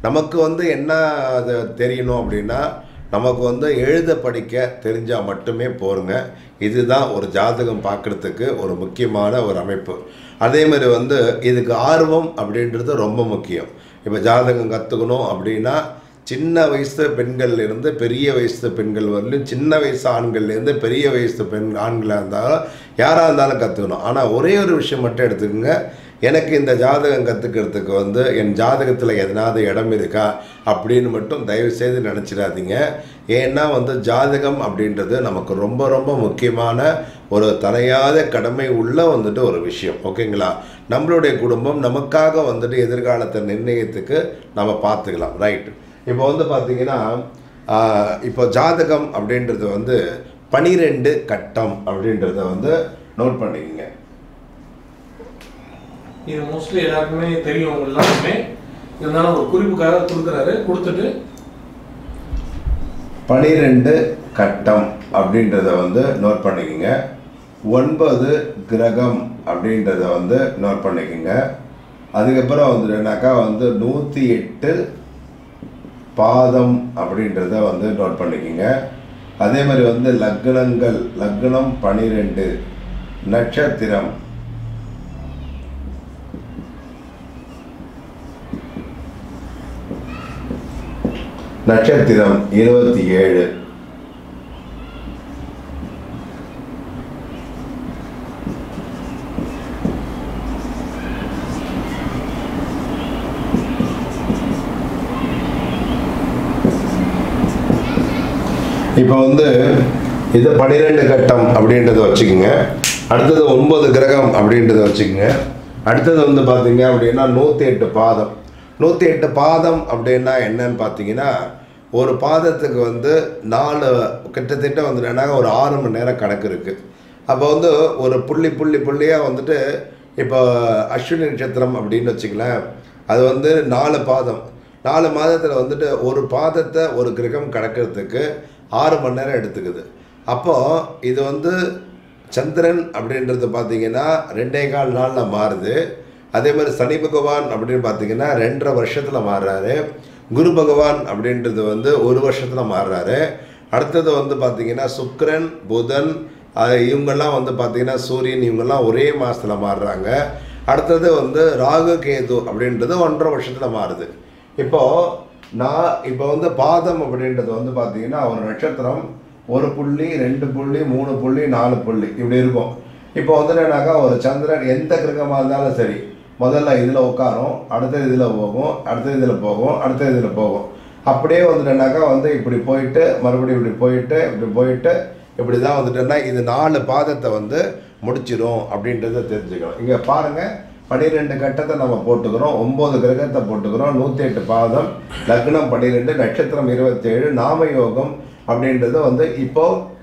நமக்கு வந்து என்ன அது தெரியணும் அப்படின்னா நமக்கு வந்து எழுத படிக்க தெரிஞ்சால் மட்டுமே போருங்க இதுதான் ஒரு ஜாதகம் பார்க்குறதுக்கு ஒரு முக்கியமான ஒரு அமைப்பு அதே மாதிரி வந்து இதுக்கு ஆர்வம் அப்படின்றது ரொம்ப முக்கியம் இப்போ ஜாதகம் கற்றுக்கணும் அப்படின்னா சின்ன வயசு பெண்கள்ல இருந்து பெரிய வயசு பெண்கள் வரலையும் சின்ன வயசு ஆண்கள்லேருந்து பெரிய வயசு பெண் ஆண்களாக இருந்தாலும் யாராக இருந்தாலும் கற்றுக்கணும் ஆனால் ஒரே ஒரு விஷயம் மட்டும் எடுத்துக்கோங்க எனக்கு இந்த ஜாதகம் கற்றுக்கிறதுக்கு வந்து என் ஜாதகத்தில் எதனாவது இடம் இருக்கா அப்படின்னு மட்டும் தயவு செய்து நினச்சிடாதீங்க ஏன்னா வந்து ஜாதகம் அப்படின்றது நமக்கு ரொம்ப ரொம்ப முக்கியமான ஒரு தலையாத கடமை உள்ள வந்துட்டு ஒரு விஷயம் ஓகேங்களா நம்மளுடைய குடும்பம் நமக்காக வந்துட்டு எதிர்காலத்தை நிர்ணயத்துக்கு நம்ம பார்த்துக்கலாம் ரைட் இப்போ வந்து பார்த்தீங்கன்னா ஆஹ், இப்போ ஜாதகம் அப்படின்றது வந்து பனிரெண்டு கட்டம் அப்படின்றத வந்து நோட் பண்ணிக்கங்க இது மோஸ்ட்லி எல்லாருக்குமே தெரியும் அவங்க எல்லாருக்குமே இருந்தாலும் ஒரு குறிப்புக்காக கொடுக்குறாரு கொடுத்துட்டு பனிரெண்டு கட்டம் அப்படின்றத வந்து நோட் பண்ணிக்கோங்க ஒன்பது கிரகம் அப்படின்றத வந்து நோட் பண்ணிக்கோங்க அதுக்கப்புறம் வந்துட்டுனாக்கா வந்து நூற்றி எட்டு பாதம் அப்படின்றத வந்து நோட் பண்ணிக்கோங்க அதே மாதிரி வந்து லக்னங்கள் லக்னம் பனிரெண்டு நட்சத்திரம் நட்சத்திரம் இருபத்தி ஏழு இப்போ வந்து இது பன்னிரெண்டு கட்டம் அப்படின்றத வச்சுக்கோங்க அடுத்தது ஒன்பது கிரகம் அப்படின்றத வச்சுக்கோங்க அடுத்தது வந்து பார்த்தீங்க அப்படின்னா நூற்றி எட்டு பாதம் நூற்றி எட்டு பாதம் அப்படின்னா என்னன்னு பார்த்தீங்கன்னா ஒரு பாதத்துக்கு வந்து நாலு கிட்டத்தட்ட வந்துட்டேன்னா ஒரு ஆறு மணி நேரம் கணக்கு இருக்குது அப்போ வந்து ஒரு புள்ளி புள்ளி புள்ளியாக வந்துட்டு இப்போ அஸ்வினி நட்சத்திரம் அப்படின்னு வச்சுங்களேன் அது வந்து நாலு பாதம் நாலு மாதத்தில் வந்துட்டு ஒரு பாதத்தை ஒரு கிரகம் கடக்கிறதுக்கு ஆறு மணி நேரம் எடுத்துக்குது அப்போது இது வந்து சந்திரன் அப்படின்றது பார்த்தீங்கன்னா ரெண்டே கால் நாளில் மாறுது அதே மாதிரி சனி பகவான் அப்படின்னு பார்த்தீங்கன்னா ரெண்டரை வருஷத்தில் மாறுறாரு குரு பகவான் அப்படின்றது வந்து ஒரு வருஷத்தில் மாறுறாரு அடுத்தது வந்து பார்த்தீங்கன்னா சுக்கிரன் புதன் அது இவங்கெல்லாம் வந்து பார்த்தீங்கன்னா சூரியன் இவங்கெல்லாம் ஒரே மாதத்தில் மாறுறாங்க அடுத்தது வந்து ராகு கேது அப்படின்றது ஒன்றரை வருஷத்தில் மாறுது இப்போது நான் இப்போ வந்து பாதம் அப்படின்றது வந்து பார்த்தீங்கன்னா ஒரு நட்சத்திரம் ஒரு புள்ளி ரெண்டு புள்ளி மூணு புள்ளி நாலு புள்ளி இப்படி இருக்கும் இப்போ வந்து என்னன்னாக்கா ஒரு சந்திரன் எந்த கிரகமாக இருந்தாலும் சரி முதல்ல இதில் உட்காரும் அடுத்தது இதில் போகும் அடுத்தது இதில் போகும் அடுத்தது இதில் போகும் அப்படியே வந்துட்டேன்னாக்கா வந்து இப்படி போயிட்டு மறுபடியும் இப்படி போயிட்டு இப்படி போயிட்டு இப்படி தான் வந்துட்டேன்னா இது நாலு பாதத்தை வந்து முடிச்சிடும் அப்படின்றத தெரிஞ்சுக்கணும் இங்கே பாருங்கள் பன்னிரெண்டு கட்டத்தை நம்ம போட்டுக்கிறோம் ஒம்பது கிரகத்தை போட்டுக்கிறோம் நூற்றி எட்டு பாதம் லக்னம் பன்னிரெண்டு நட்சத்திரம் இருபத்தேழு நாம யோகம் அப்படின்றது வந்து இப்போ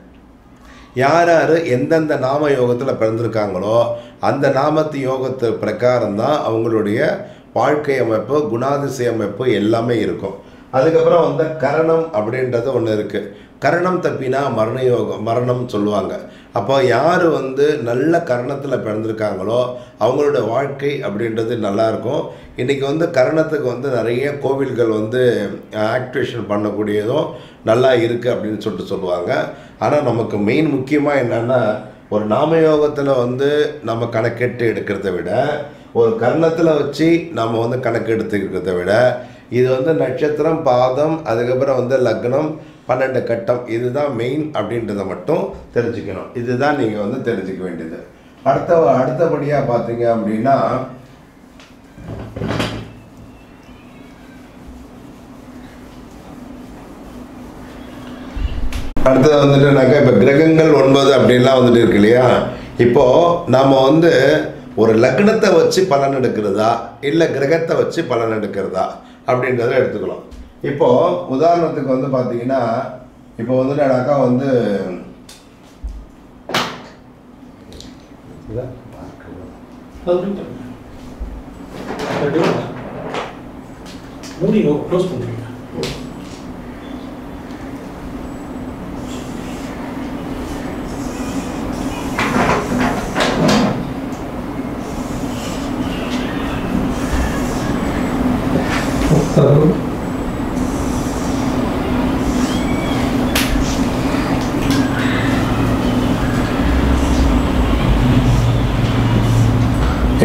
யார் யார் எந்தெந்த நாம யோகத்தில் பிறந்திருக்காங்களோ அந்த நாமத்து யோகத்து பிரகாரம் தான் அவங்களுடைய வாழ்க்கை அமைப்பு குணாதிசய அமைப்பு எல்லாமே இருக்கும் அதுக்கப்புறம் வந்து கரணம் அப்படின்றது ஒன்று இருக்குது கரணம் தப்பினா மரண யோகம் மரணம் சொல்லுவாங்க அப்போ யார் வந்து நல்ல கரணத்தில் பிறந்திருக்காங்களோ அவங்களோட வாழ்க்கை அப்படின்றது நல்லாயிருக்கும் இன்றைக்கி வந்து கரணத்துக்கு வந்து நிறைய கோவில்கள் வந்து ஆக்டிவேஷன் பண்ணக்கூடியதும் நல்லா இருக்குது அப்படின்னு சொல்லிட்டு சொல்லுவாங்க ஆனால் நமக்கு மெயின் முக்கியமாக என்னென்னா ஒரு நாமயோகத்தில் வந்து நம்ம கணக்கெட்டு எடுக்கிறத விட ஒரு கர்ணத்தில் வச்சு நம்ம வந்து கணக்கு எடுத்துக்கிறத விட இது வந்து நட்சத்திரம் பாதம் அதுக்கப்புறம் வந்து லக்னம் பன்னெண்டு கட்டம் இதுதான் மெயின் அப்படின்றத மட்டும் தெரிஞ்சுக்கணும் இதுதான் நீங்கள் வந்து தெரிஞ்சுக்க வேண்டியது அடுத்த அடுத்தபடியாக பார்த்தீங்க அப்படின்னா அடுத்தது வந்துட்டுனாக்கா இப்போ கிரகங்கள் ஒன்பது அப்படின்லாம் வந்துட்டு இருக்கு இல்லையா இப்போது நாம் வந்து ஒரு லக்னத்தை வச்சு பலன் எடுக்கிறதா இல்லை கிரகத்தை வச்சு பலன் எடுக்கிறதா அப்படின்றத எடுத்துக்கலாம் இப்போது உதாரணத்துக்கு வந்து பார்த்தீங்கன்னா இப்போ வந்துட்டாக்கா வந்து மூடி க்ளோஸ் பண்ணுறீங்க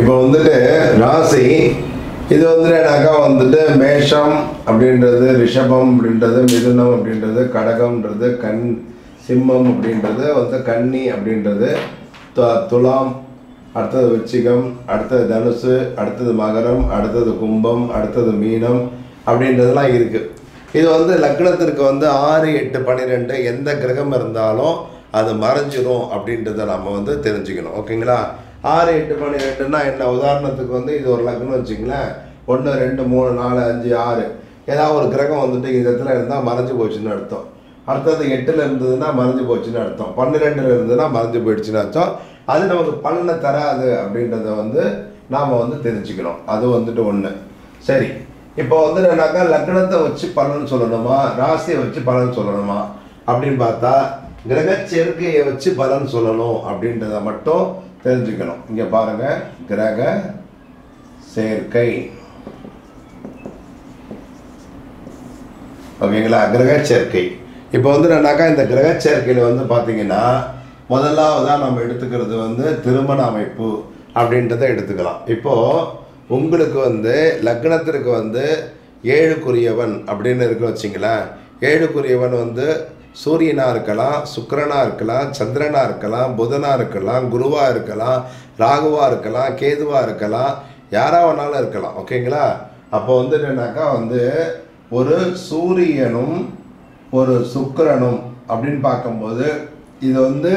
இப்போ வந்துட்டு ராசி இது வந்துட்டு எனக்கா வந்துட்டு மேஷம் அப்படின்றது ரிஷபம் அப்படின்றது மிதுனம் அப்படின்றது கடகம்ன்றது கண் சிம்மம் அப்படின்றது வந்து கன்னி அப்படின்றது து- துலாம் அடுத்தது விருச்சிகம் அடுத்தது தனுசு அடுத்தது மகரம் அடுத்தது கும்பம் அடுத்தது மீனம் அப்படின்றதெல்லாம் இருக்குது இது வந்து லக்னத்திற்கு வந்து ஆறு எட்டு பன்னிரெண்டு எந்த கிரகம் இருந்தாலும் அது மறைஞ்சிரும் அப்படின்றத நம்ம வந்து தெரிஞ்சுக்கணும் ஓகேங்களா ஆறு எட்டு பன்னிரெண்டுன்னா என்ன உதாரணத்துக்கு வந்து இது ஒரு லக்னம் வச்சுங்களேன் ஒன்று ரெண்டு மூணு நாலு அஞ்சு ஆறு ஏதாவது ஒரு கிரகம் வந்துட்டு இந்த இடத்துல இருந்தால் மறைஞ்சு போச்சுன்னு அர்த்தம் அடுத்தது எட்டில் இருந்ததுன்னா மறைஞ்சு போச்சுன்னு அர்த்தம் பன்னிரெண்டில் இருந்ததுன்னா மறைஞ்சு போயிடுச்சுன்னு அர்த்தம் அது நமக்கு பலனை தராது அப்படின்றத வந்து நாம் வந்து தெரிஞ்சுக்கணும் அது வந்துட்டு ஒன்று சரி இப்போ வந்து என்னன்னாக்கா லக்னத்தை வச்சு பலன் சொல்லணுமா ராசியை வச்சு பலன் சொல்லணுமா அப்படின்னு பார்த்தா கிரக சேர்க்கையை வச்சு பலன் சொல்லணும் அப்படின்றத மட்டும் தெரிஞ்சுக்கணும் இங்கே பாருங்க கிரக சேர்க்கை ஓகேங்களா கிரக சேர்க்கை இப்போ வந்து என்னன்னாக்கா இந்த கிரக சேர்க்கையில் வந்து பார்த்தீங்கன்னா முதலாவதாக நம்ம எடுத்துக்கிறது வந்து திருமண அமைப்பு அப்படின்றத எடுத்துக்கலாம் இப்போது உங்களுக்கு வந்து லக்னத்திற்கு வந்து ஏழுக்குரியவன் அப்படின்னு இருக்கு வச்சிங்களேன் ஏழுக்குரியவன் வந்து சூரியனாக இருக்கலாம் சுக்கிரனாக இருக்கலாம் சந்திரனாக இருக்கலாம் புதனாக இருக்கலாம் குருவாக இருக்கலாம் ராகுவாக இருக்கலாம் கேதுவாக இருக்கலாம் யாராக வேணாலும் இருக்கலாம் ஓகேங்களா அப்போ வந்து என்னன்னாக்கா வந்து ஒரு சூரியனும் ஒரு சுக்கிரனும் அப்படின்னு பார்க்கும்போது இது வந்து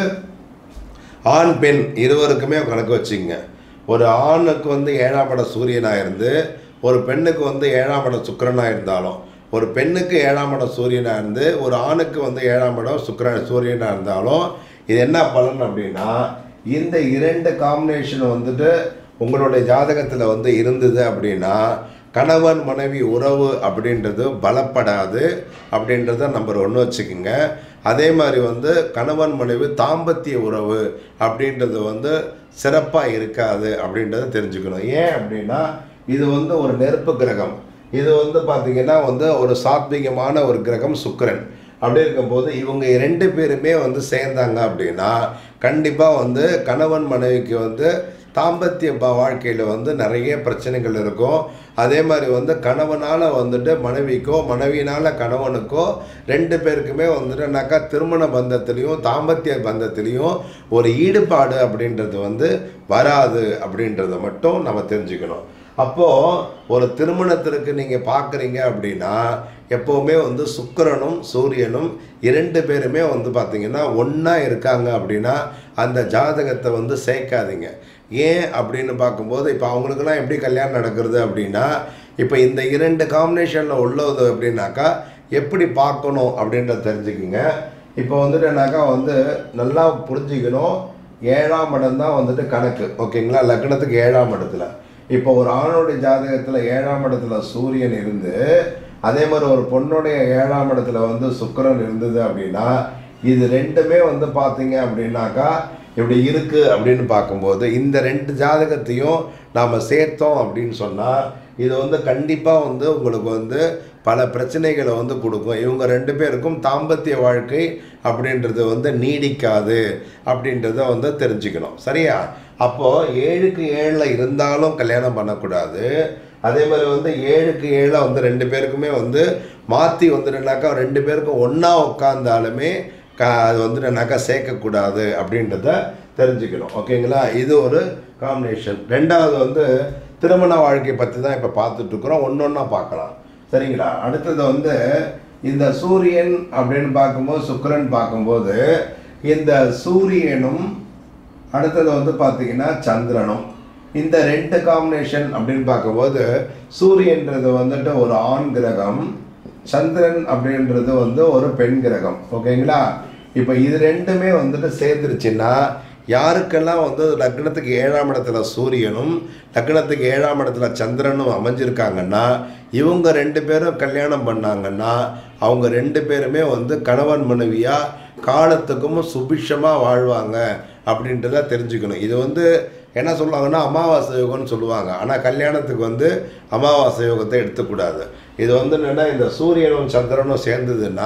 ஆண் பெண் இருவருக்குமே கணக்கு வச்சுங்க ஒரு ஆணுக்கு வந்து ஏழாம் இட சூரியனாக இருந்து ஒரு பெண்ணுக்கு வந்து ஏழாம் இட சுக்கிரனாக இருந்தாலும் ஒரு பெண்ணுக்கு ஏழாம் இடம் சூரியனாக இருந்து ஒரு ஆணுக்கு வந்து ஏழாம் இடம் சுக்கிர சூரியனாக இருந்தாலும் இது என்ன பலன் அப்படின்னா இந்த இரண்டு காம்பினேஷன் வந்துட்டு உங்களுடைய ஜாதகத்தில் வந்து இருந்தது அப்படின்னா கணவன் மனைவி உறவு அப்படின்றது பலப்படாது அப்படின்றத நம்பர் ஒன்று வச்சுக்கோங்க அதே மாதிரி வந்து கணவன் மனைவி தாம்பத்திய உறவு அப்படின்றது வந்து சிறப்பாக இருக்காது அப்படின்றத தெரிஞ்சுக்கணும் ஏன் அப்படின்னா இது வந்து ஒரு நெருப்பு கிரகம் இது வந்து பார்த்திங்கன்னா வந்து ஒரு சாத்விகமான ஒரு கிரகம் சுக்கிரன் அப்படி இருக்கும்போது இவங்க ரெண்டு பேருமே வந்து சேர்ந்தாங்க அப்படின்னா கண்டிப்பாக வந்து கணவன் மனைவிக்கு வந்து தாம்பத்திய ப- வாழ்க்கையில் வந்து நிறைய பிரச்சனைகள் இருக்கும் அதே மாதிரி வந்து கணவனால் வந்துட்டு மனைவிக்கோ மனைவினால் கணவனுக்கோ ரெண்டு பேருக்குமே வந்துட்டுனாக்கா திருமண பந்தத்துலேயும் தாம்பத்திய பந்தத்துலேயும் ஒரு ஈடுபாடு அப்படின்றது வந்து வராது அப்படின்றத மட்டும் நம்ம தெரிஞ்சுக்கணும் அப்போது ஒரு திருமணத்திற்கு நீங்கள் பார்க்குறீங்க அப்படின்னா எப்போவுமே வந்து சுக்கிரனும் சூரியனும் இரண்டு பேருமே வந்து பார்த்தீங்கன்னா ஒன்றா இருக்காங்க அப்படின்னா அந்த ஜாதகத்தை வந்து சேர்க்காதீங்க ஏன் அப்படின்னு பார்க்கும்போது இப்போ அவங்களுக்குலாம் எப்படி கல்யாணம் நடக்கிறது அப்படின்னா இப்போ இந்த இரண்டு காம்பினேஷனில் உள்ளது அப்படின்னாக்கா எப்படி பார்க்கணும் அப்படின்றத தெரிஞ்சுக்குங்க இப்போ வந்துட்டுனாக்கா வந்து நல்லா புரிஞ்சுக்கணும் ஏழாம் இடம் தான் வந்துட்டு கணக்கு ஓகேங்களா லக்னத்துக்கு ஏழாம் இடத்துல இப்போ ஒரு ஆணுடைய ஜாதகத்தில் ஏழாம் இடத்துல சூரியன் இருந்து அதே மாதிரி ஒரு பொண்ணுடைய ஏழாம் இடத்துல வந்து சுக்கிரன் இருந்தது அப்படின்னா இது ரெண்டுமே வந்து பார்த்தீங்க அப்படின்னாக்கா இப்படி இருக்கு அப்படின்னு பார்க்கும்போது இந்த ரெண்டு ஜாதகத்தையும் நாம் சேர்த்தோம் அப்படின்னு சொன்னால் இது வந்து கண்டிப்பாக வந்து உங்களுக்கு வந்து பல பிரச்சனைகளை வந்து கொடுக்கும் இவங்க ரெண்டு பேருக்கும் தாம்பத்திய வாழ்க்கை அப்படின்றது வந்து நீடிக்காது அப்படின்றத வந்து தெரிஞ்சுக்கணும் சரியா அப்போது ஏழுக்கு ஏழில் இருந்தாலும் கல்யாணம் பண்ணக்கூடாது அதே மாதிரி வந்து ஏழுக்கு ஏழில் வந்து ரெண்டு பேருக்குமே வந்து மாற்றி வந்துட்டுனாக்கா ரெண்டு பேருக்கும் ஒன்றா உட்காந்தாலுமே க அது வந்துட்டுனாக்கா சேர்க்கக்கூடாது அப்படின்றத தெரிஞ்சுக்கணும் ஓகேங்களா இது ஒரு காம்பினேஷன் ரெண்டாவது வந்து திருமண வாழ்க்கை பற்றி தான் இப்போ பார்த்துட்ருக்குறோம் ஒன்று ஒன்றா பார்க்கலாம் சரிங்களா அடுத்தது வந்து இந்த சூரியன் அப்படின்னு பார்க்கும்போது சுக்கிரன் பார்க்கும்போது இந்த சூரியனும் அடுத்தது வந்து பார்த்தீங்கன்னா சந்திரனும் இந்த ரெண்டு காம்பினேஷன் அப்படின்னு பார்க்கும்போது சூரியன்றது வந்துட்டு ஒரு ஆண் கிரகம் சந்திரன் அப்படின்றது வந்து ஒரு பெண் கிரகம் ஓகேங்களா இப்போ இது ரெண்டுமே வந்துட்டு சேர்ந்துருச்சுன்னா யாருக்கெல்லாம் வந்து லக்னத்துக்கு ஏழாம் இடத்துல சூரியனும் லக்னத்துக்கு ஏழாம் இடத்துல சந்திரனும் அமைஞ்சிருக்காங்கன்னா இவங்க ரெண்டு பேரும் கல்யாணம் பண்ணாங்கன்னா அவங்க ரெண்டு பேருமே வந்து கணவன் மனைவியாக காலத்துக்கும் சுபிஷமாக வாழ்வாங்க அப்படின்றத தெரிஞ்சுக்கணும் இது வந்து என்ன சொல்லுவாங்கன்னா அமாவாசை யோகம்னு சொல்லுவாங்க ஆனால் கல்யாணத்துக்கு வந்து அமாவாசை யோகத்தை எடுத்துக்கூடாது இது வந்து என்னென்னா இந்த சூரியனும் சந்திரனும் சேர்ந்ததுன்னா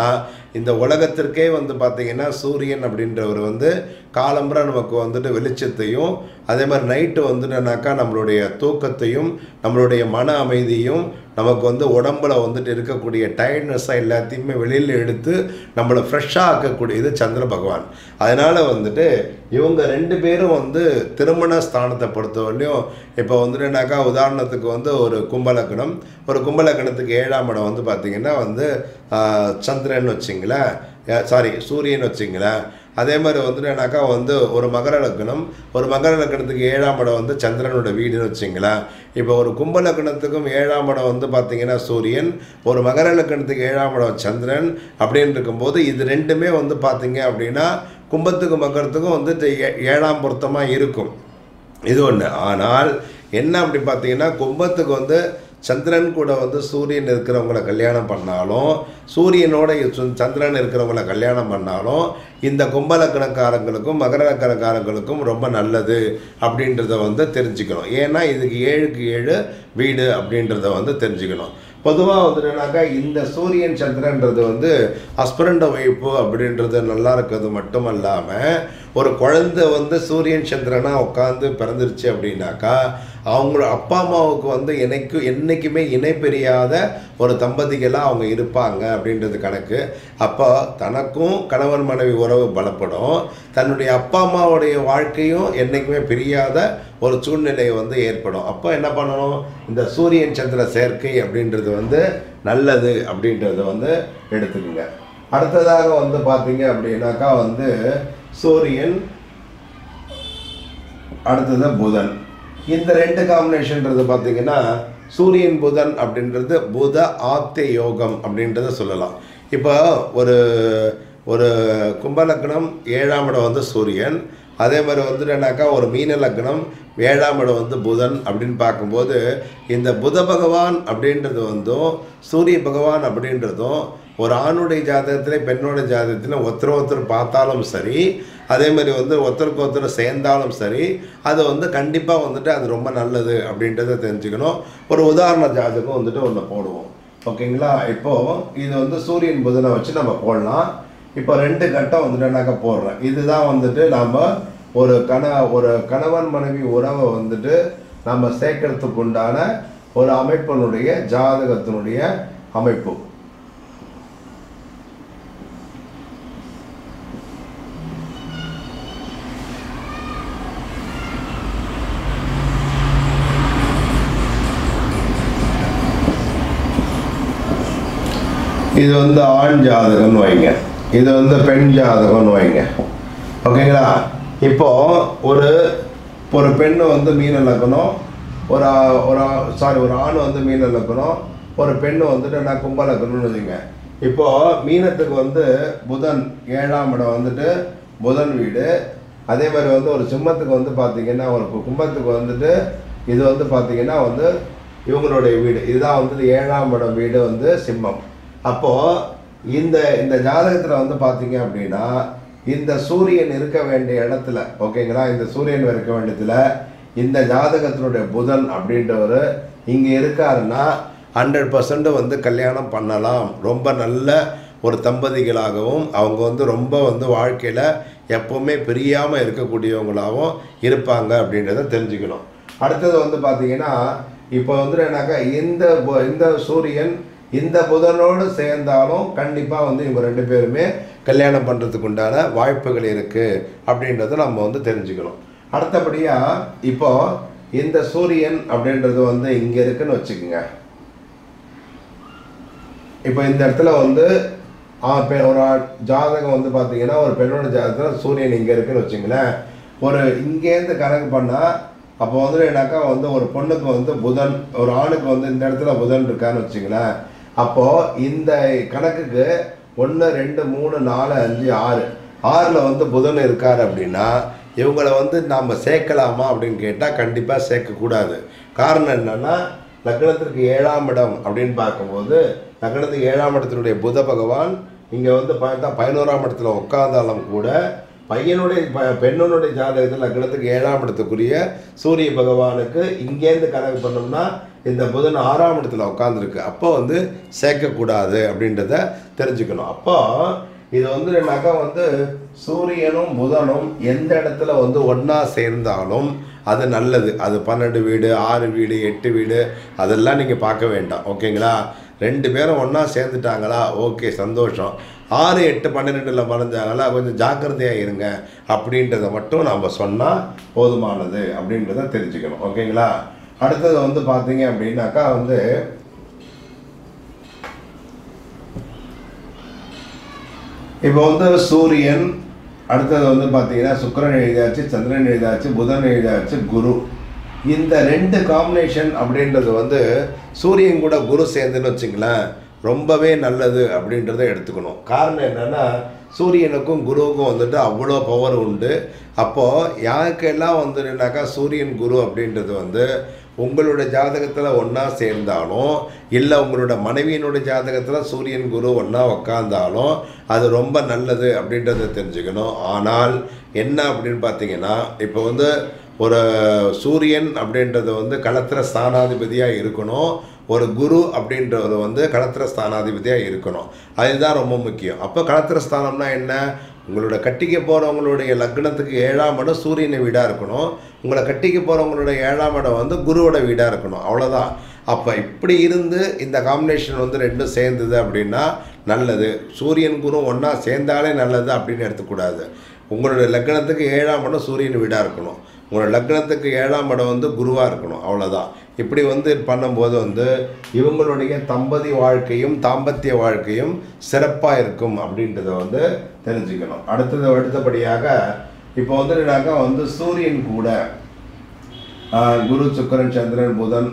இந்த உலகத்திற்கே வந்து பார்த்திங்கன்னா சூரியன் அப்படின்றவர் வந்து காலம்புற நமக்கு வந்துட்டு வெளிச்சத்தையும் அதே மாதிரி நைட்டு வந்துட்டுனாக்கா நம்மளுடைய தூக்கத்தையும் நம்மளுடைய மன அமைதியும் நமக்கு வந்து உடம்புல வந்துட்டு இருக்கக்கூடிய டயர்ட்னஸாக எல்லாத்தையுமே வெளியில் எடுத்து நம்மளை ஃப்ரெஷ்ஷாக ஆக்கக்கூடியது சந்திர பகவான் அதனால் வந்துட்டு இவங்க ரெண்டு பேரும் வந்து திருமண ஸ்தானத்தை பொறுத்தவரையிலையும் இப்போ வந்துட்டுனாக்கா உதாரணத்துக்கு வந்து ஒரு கும்பலக்கணம் ஒரு கும்பலக்கணத்துக்கு ஏழாம் இடம் வந்து பார்த்திங்கன்னா வந்து ஆஹ், சந்திரன் வச்சிங்களேன் சாரி சூரியன் வச்சிங்களேன் அதே மாதிரி வந்துட்டுனாக்கா வந்து ஒரு மகர லக்னம் ஒரு மகர லக்னத்துக்கு ஏழாம் இடம் வந்து சந்திரனோட வீடுன்னு வச்சிங்களேன் இப்போ ஒரு கும்ப லக்னத்துக்கும் ஏழாம் இடம் வந்து பார்த்தீங்கன்னா சூரியன் ஒரு மகர லக்னத்துக்கு ஏழாம் இடம் சந்திரன் அப்படின்னு இருக்கும்போது இது ரெண்டுமே வந்து பார்த்தீங்க அப்படின்னா கும்பத்துக்கும் மகரத்துக்கும் வந்து இது ஏ- ஏழாம் பொருத்தமாக இருக்கும் இது ஒன்று ஆனால் என்ன அப்படி பார்த்தீங்கன்னா கும்பத்துக்கு வந்து சந்திரன் கூட வந்து சூரியன் இருக்கிறவங்கள கல்யாணம் பண்ணாலும் சூரியனோட சு- சந்திரன் இருக்கிறவங்கள கல்யாணம் பண்ணாலும் இந்த கும்பலக்கணக்காரங்களுக்கும் மகர லக்கணக்காரங்களுக்கும் ரொம்ப நல்லது அப்படின்றத வந்து தெரிஞ்சுக்கணும் ஏன்னா இதுக்கு ஏழுக்கு ஏழு வீடு அப்படின்றத வந்து தெரிஞ்சுக்கணும் பொதுவாக வந்துட்டுனாக்கா இந்த சூரியன் சந்திரன்றது வந்து ஹஸ்பண்ட் ஒய்ஃபு அப்படின்றது நல்லா இருக்கிறது மட்டும் இல்லாமல் ஒரு குழந்தை வந்து சூரியன் சந்திரனாக உட்காந்து பிறந்துருச்சு அப்படின்னாக்கா அவங்களோட அப்பா அம்மாவுக்கு வந்து என்னைக்கு என்றைக்குமே இணை பிரியாத ஒரு தம்பதிகளாக அவங்க இருப்பாங்க அப்படின்றது கணக்கு அப்போ தனக்கும் கணவன் மனைவி உறவு பலப்படும் தன்னுடைய அப்பா அம்மாவுடைய வாழ்க்கையும் என்றைக்குமே பிரியாத ஒரு சூழ்நிலை வந்து ஏற்படும் அப்போ என்ன பண்ணணும் இந்த சூரியன் சந்திர சேர்க்கை அப்படின்றது வந்து நல்லது அப்படின்றத வந்து எடுத்துக்கோங்க அடுத்ததாக வந்து பார்த்தீங்க அப்படின்னாக்கா வந்து சூரியன் அடுத்தது புதன் இந்த ரெண்டு காம்பினேஷன்றது பார்த்தீங்கன்னா சூரியன் புதன் அப்படின்றது புத ஆப்த யோகம் அப்படின்றத சொல்லலாம் இப்போ ஒரு ஒரு கும்பலக்கணம் ஏழாம் இடம் வந்து சூரியன் அதே மாதிரி வந்துட்டுனாக்கா ஒரு மீன லக்னம் ஏழாம் இடம் வந்து புதன் அப்படின்னு பார்க்கும்போது இந்த புத பகவான் அப்படின்றது வந்தும் சூரிய பகவான் அப்படின்றதும் ஒரு ஆணுடைய ஜாதகத்தில் பெண்ணோட ஜாதகத்தில் ஒருத்தர் ஒருத்தர் பார்த்தாலும் சரி அதே மாதிரி வந்து ஒருத்தருக்கு ஒருத்தர் சேர்ந்தாலும் சரி அது வந்து கண்டிப்பாக வந்துட்டு அது ரொம்ப நல்லது அப்படின்றத தெரிஞ்சுக்கணும் ஒரு உதாரண ஜாதகம் வந்துட்டு ஒன்று போடுவோம் ஓகேங்களா இப்போது இது வந்து சூரியன் புதனை வச்சு நம்ம போடலாம் இப்போ ரெண்டு கட்டம் வந்துட்டுனாக்கா போடுறேன் இதுதான் வந்துட்டு நாம் ஒரு கண ஒரு கணவன் மனைவி உறவை வந்துட்டு நம்ம சேர்க்கறதுக்கு உண்டான ஒரு அமைப்பினுடைய ஜாதகத்தினுடைய அமைப்பு இது வந்து ஆண் ஜாதகம்னு வைங்க இது வந்து பெண் ஜாதகம்னு வைங்க ஓகேங்களா இப்போ ஒரு ஒரு பெண்ணு வந்து மீன லக்கணம் ஒரு ஆ- ஒரு சாரி ஒரு ஆண் வந்து மீன லக்கணம் ஒரு பெண்ணு வந்துட்டு நான் கும்ப லக்கணம்னு வச்சுங்க இப்போ மீனத்துக்கு வந்து புதன் ஏழாம் இடம் வந்துட்டு புதன் வீடு அதே மாதிரி வந்து ஒரு சிம்மத்துக்கு வந்து பார்த்தீங்கன்னா ஒரு கு- கும்பத்துக்கு வந்துட்டு இது வந்து பார்த்தீங்கன்னா வந்து இவங்களுடைய வீடு இதுதான் வந்துட்டு ஏழாம் இடம் வீடு வந்து சிம்மம் அப்போது இந்த இந்த ஜாதகத்தில் வந்து பார்த்தீங்க அப்படின்னா இந்த சூரியன் இருக்க வேண்டிய இடத்துல ஓகேங்களா இந்த சூரியன் இருக்க வேண்டியதுல இந்த ஜாதகத்தினுடைய புதன் அப்படின்றவர் இங்கே இருக்காருன்னா ஹண்ட்ரட் பர்சன்ட் வந்து கல்யாணம் பண்ணலாம் ரொம்ப நல்ல ஒரு தம்பதிகளாகவும் அவங்க வந்து ரொம்ப வந்து வாழ்க்கையில் எப்போவுமே பிரியாமல் இருக்கக்கூடியவங்களாகவும் இருப்பாங்க அப்படின்றத தெரிஞ்சுக்கணும் அடுத்தது வந்து பார்த்தீங்கன்னா இப்போ வந்து என்னக்கா இந்த பு- இந்த சூரியன் இந்த புதனோடு சேர்ந்தாலும் கண்டிப்பாக வந்து இவங்க ரெண்டு பேருமே கல்யாணம் பண்ணுறதுக்கு உண்டான வாய்ப்புகள் இருக்குது அப்படின்றத நம்ம வந்து தெரிஞ்சுக்கணும் அடுத்தபடியாக இப்போ இந்த சூரியன் அப்படின்றது வந்து இங்கே இருக்குன்னு வச்சுக்கோங்க இப்போ இந்த இடத்துல வந்து ஆ, பெ- ஒரு ஆ- ஜாதகம் வந்து பார்த்தீங்கன்னா ஒரு பெண்ணோட ஜாதகத்தில் சூரியன் இங்கே இருக்குன்னு வச்சுங்களேன் ஒரு இங்கேருந்து கணக்கு பண்ணால் அப்போ வந்து என்னக்கா வந்து ஒரு பொண்ணுக்கு வந்து புதன் ஒரு ஆணுக்கு வந்து இந்த இடத்துல புதன் இருக்கான்னு வச்சுங்களேன் அப்போது இந்த கணக்குக்கு ஒன்று ரெண்டு மூணு நாலு அஞ்சு ஆறு ஆறில் வந்து புதன் இருக்கார் அப்படின்னா இவங்களை வந்து நாம் சேர்க்கலாமா அப்படின்னு கேட்டால் கண்டிப்பாக சேர்க்கக்கூடாது காரணம் என்னென்னா லக்னத்திற்கு ஏழாம் இடம் அப்படின்னு பார்க்கும்போது லக்னத்துக்கு ஏழாம் இடத்தினுடைய புத பகவான் இங்கே வந்து பார்த்தா பதினோராம் இடத்துல உட்கார்ந்தாலும் கூட பையனுடைய ப- பெண்ணுடைய ஜாதகத்தில் லக்னத்துக்கு ஏழாம் இடத்துக்குரிய சூரிய பகவானுக்கு இங்கேருந்து கணக்கு பண்ணோம்னா இந்த புதன் ஆறாம் இடத்துல உட்காந்துருக்கு அப்போ வந்து சேர்க்கக்கூடாது அப்படின்றத தெரிஞ்சுக்கணும் அப்போ இது வந்து என்னக்கா வந்து சூரியனும் புதனும் எந்த இடத்துல வந்து ஒன்றா சேர்ந்தாலும் அது நல்லது அது பன்னெண்டு வீடு ஆறு வீடு எட்டு வீடு அதெல்லாம் நீங்கள் பார்க்க வேண்டாம் ஓகேங்களா ரெண்டு பேரும் ஒன்றா சேர்ந்துட்டாங்களா ஓகே சந்தோஷம் ஆறு எட்டு பன்னிரெண்டில் மறைஞ்சாங்களா கொஞ்சம் ஜாக்கிரதையாக இருங்க அப்படின்றத மட்டும் நம்ம சொன்னால் போதுமானது அப்படின்றத தெரிஞ்சுக்கணும் ஓகேங்களா அடுத்தது வந்து பார்த்தீங்க அப்படின்னாக்கா வந்து இப்போ வந்து சூரியன் அடுத்தது வந்து பார்த்தீங்கன்னா சுக்கிரன் எழுதியாச்சு சந்திரன் எழுதியாச்சு புதன் எழுதியாச்சு குரு இந்த ரெண்டு காம்பினேஷன் அப்படின்றது வந்து சூரியன் கூட குரு சேர்ந்துன்னு வச்சுங்களேன் ரொம்பவே நல்லது அப்படின்றத எடுத்துக்கணும் காரணம் என்னன்னா சூரியனுக்கும் குருவுக்கும் வந்துட்டு அவ்வளோ பவர் உண்டு அப்போது யாருக்கெல்லாம் வந்துட்டுனாக்கா சூரியன் குரு அப்படின்றது வந்து உங்களோட ஜாதகத்தில் ஒன்றா சேர்ந்தாலும் இல்லை உங்களோட மனைவியினுடைய ஜாதகத்தில் சூரியன் குரு ஒன்றா உக்காந்தாலும் அது ரொம்ப நல்லது அப்படின்றத தெரிஞ்சுக்கணும் ஆனால் என்ன அப்படின்னு பார்த்தீங்கன்னா இப்போ வந்து ஒரு சூரியன் அப்படின்றது வந்து களத்திர ஸ்தானாதிபதியாக இருக்கணும் ஒரு குரு அப்படின்றது வந்து களத்திர ஸ்தானாதிபதியாக இருக்கணும் அதுதான் ரொம்ப முக்கியம் அப்போ களத்திர ஸ்தானம்னா என்ன உங்களோட கட்டிக்க போகிறவங்களுடைய லக்னத்துக்கு ஏழாம் இடம் சூரியனை வீடாக இருக்கணும் உங்களை கட்டிக்க போகிறவங்களோட ஏழாம் இடம் வந்து குருவோட வீடாக இருக்கணும் அவ்வளோதான் அப்போ இப்படி இருந்து இந்த காம்பினேஷன் வந்து ரெண்டும் சேர்ந்தது அப்படின்னா நல்லது சூரியன் குரு ஒன்றா சேர்ந்தாலே நல்லது அப்படின்னு எடுத்துக்கூடாது உங்களுடைய லக்னத்துக்கு ஏழாம் இடம் சூரியன் வீடாக இருக்கணும் உங்களோட லக்னத்துக்கு ஏழாம் இடம் வந்து குருவாக இருக்கணும் அவ்வளோதான் இப்படி வந்து பண்ணும்போது வந்து இவங்களுடைய தம்பதி வாழ்க்கையும் தாம்பத்திய வாழ்க்கையும் சிறப்பாக இருக்கும் அப்படின்றத வந்து தெரிஞ்சுக்கணும் அடுத்தது அடுத்தபடியாக இப்போ வந்து என்னன்னாக்கா வந்து சூரியன் கூட ஆஹ், குரு சுக்கிரன் சந்திரன் புதன்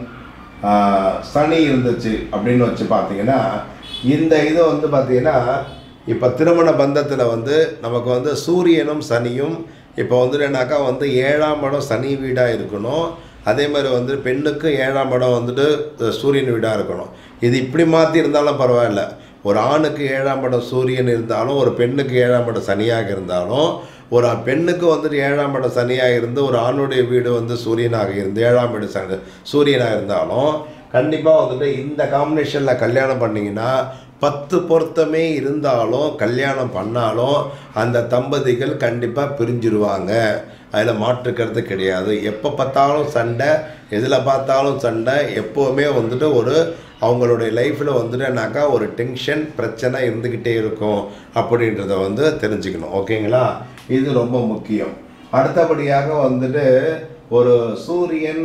ஆஹ், சனி இருந்துச்சு அப்படின்னு வச்சு பார்த்தீங்கன்னா இந்த இது வந்து பார்த்தீங்கன்னா இப்போ திருமண பந்தத்தில் வந்து நமக்கு வந்து சூரியனும் சனியும் இப்போ வந்து என்னன்னாக்கா வந்து ஏழாம் இடம் சனி வீடாக இருக்கணும் அதே மாதிரி வந்து பெண்ணுக்கு ஏழாம் இடம் வந்துட்டு அஹ், சூரியன் வீடாக இருக்கணும் இது இப்படி மாற்றி இருந்தாலும் பரவாயில்ல ஒரு ஆணுக்கு ஏழாம் இடம் சூரியன் இருந்தாலும் ஒரு பெண்ணுக்கு ஏழாம் இடம் சனியாக இருந்தாலும் ஒரு பெண்ணுக்கு வந்துட்டு ஏழாம் இடம் சனியாக இருந்து ஒரு ஆணுடைய வீடு வந்து சூரியனாக இருந்து ஏழாம் இடம் சனி சூரியனாக இருந்தாலும் கண்டிப்பாக வந்துட்டு இந்த காம்பினேஷனில் கல்யாணம் பண்ணிங்கன்னா பத்து பொருத்தமே இருந்தாலும் கல்யாணம் பண்ணாலும் அந்த தம்பதிகள் கண்டிப்பாக பிரிஞ்சிருவாங்க அதில் மாற்றுக்கிறது கிடையாது எப்போ பார்த்தாலும் சண்டை எதில் பார்த்தாலும் சண்டை எப்போவுமே வந்துட்டு ஒரு அவங்களுடைய லைஃப்பில் வந்துட்டுனாக்கா ஒரு டென்ஷன் பிரச்சனை இருந்துக்கிட்டே இருக்கும் அப்படின்றத வந்து தெரிஞ்சுக்கணும் ஓகேங்களா இது ரொம்ப முக்கியம் அடுத்தபடியாக வந்துட்டு ஒரு சூரியன்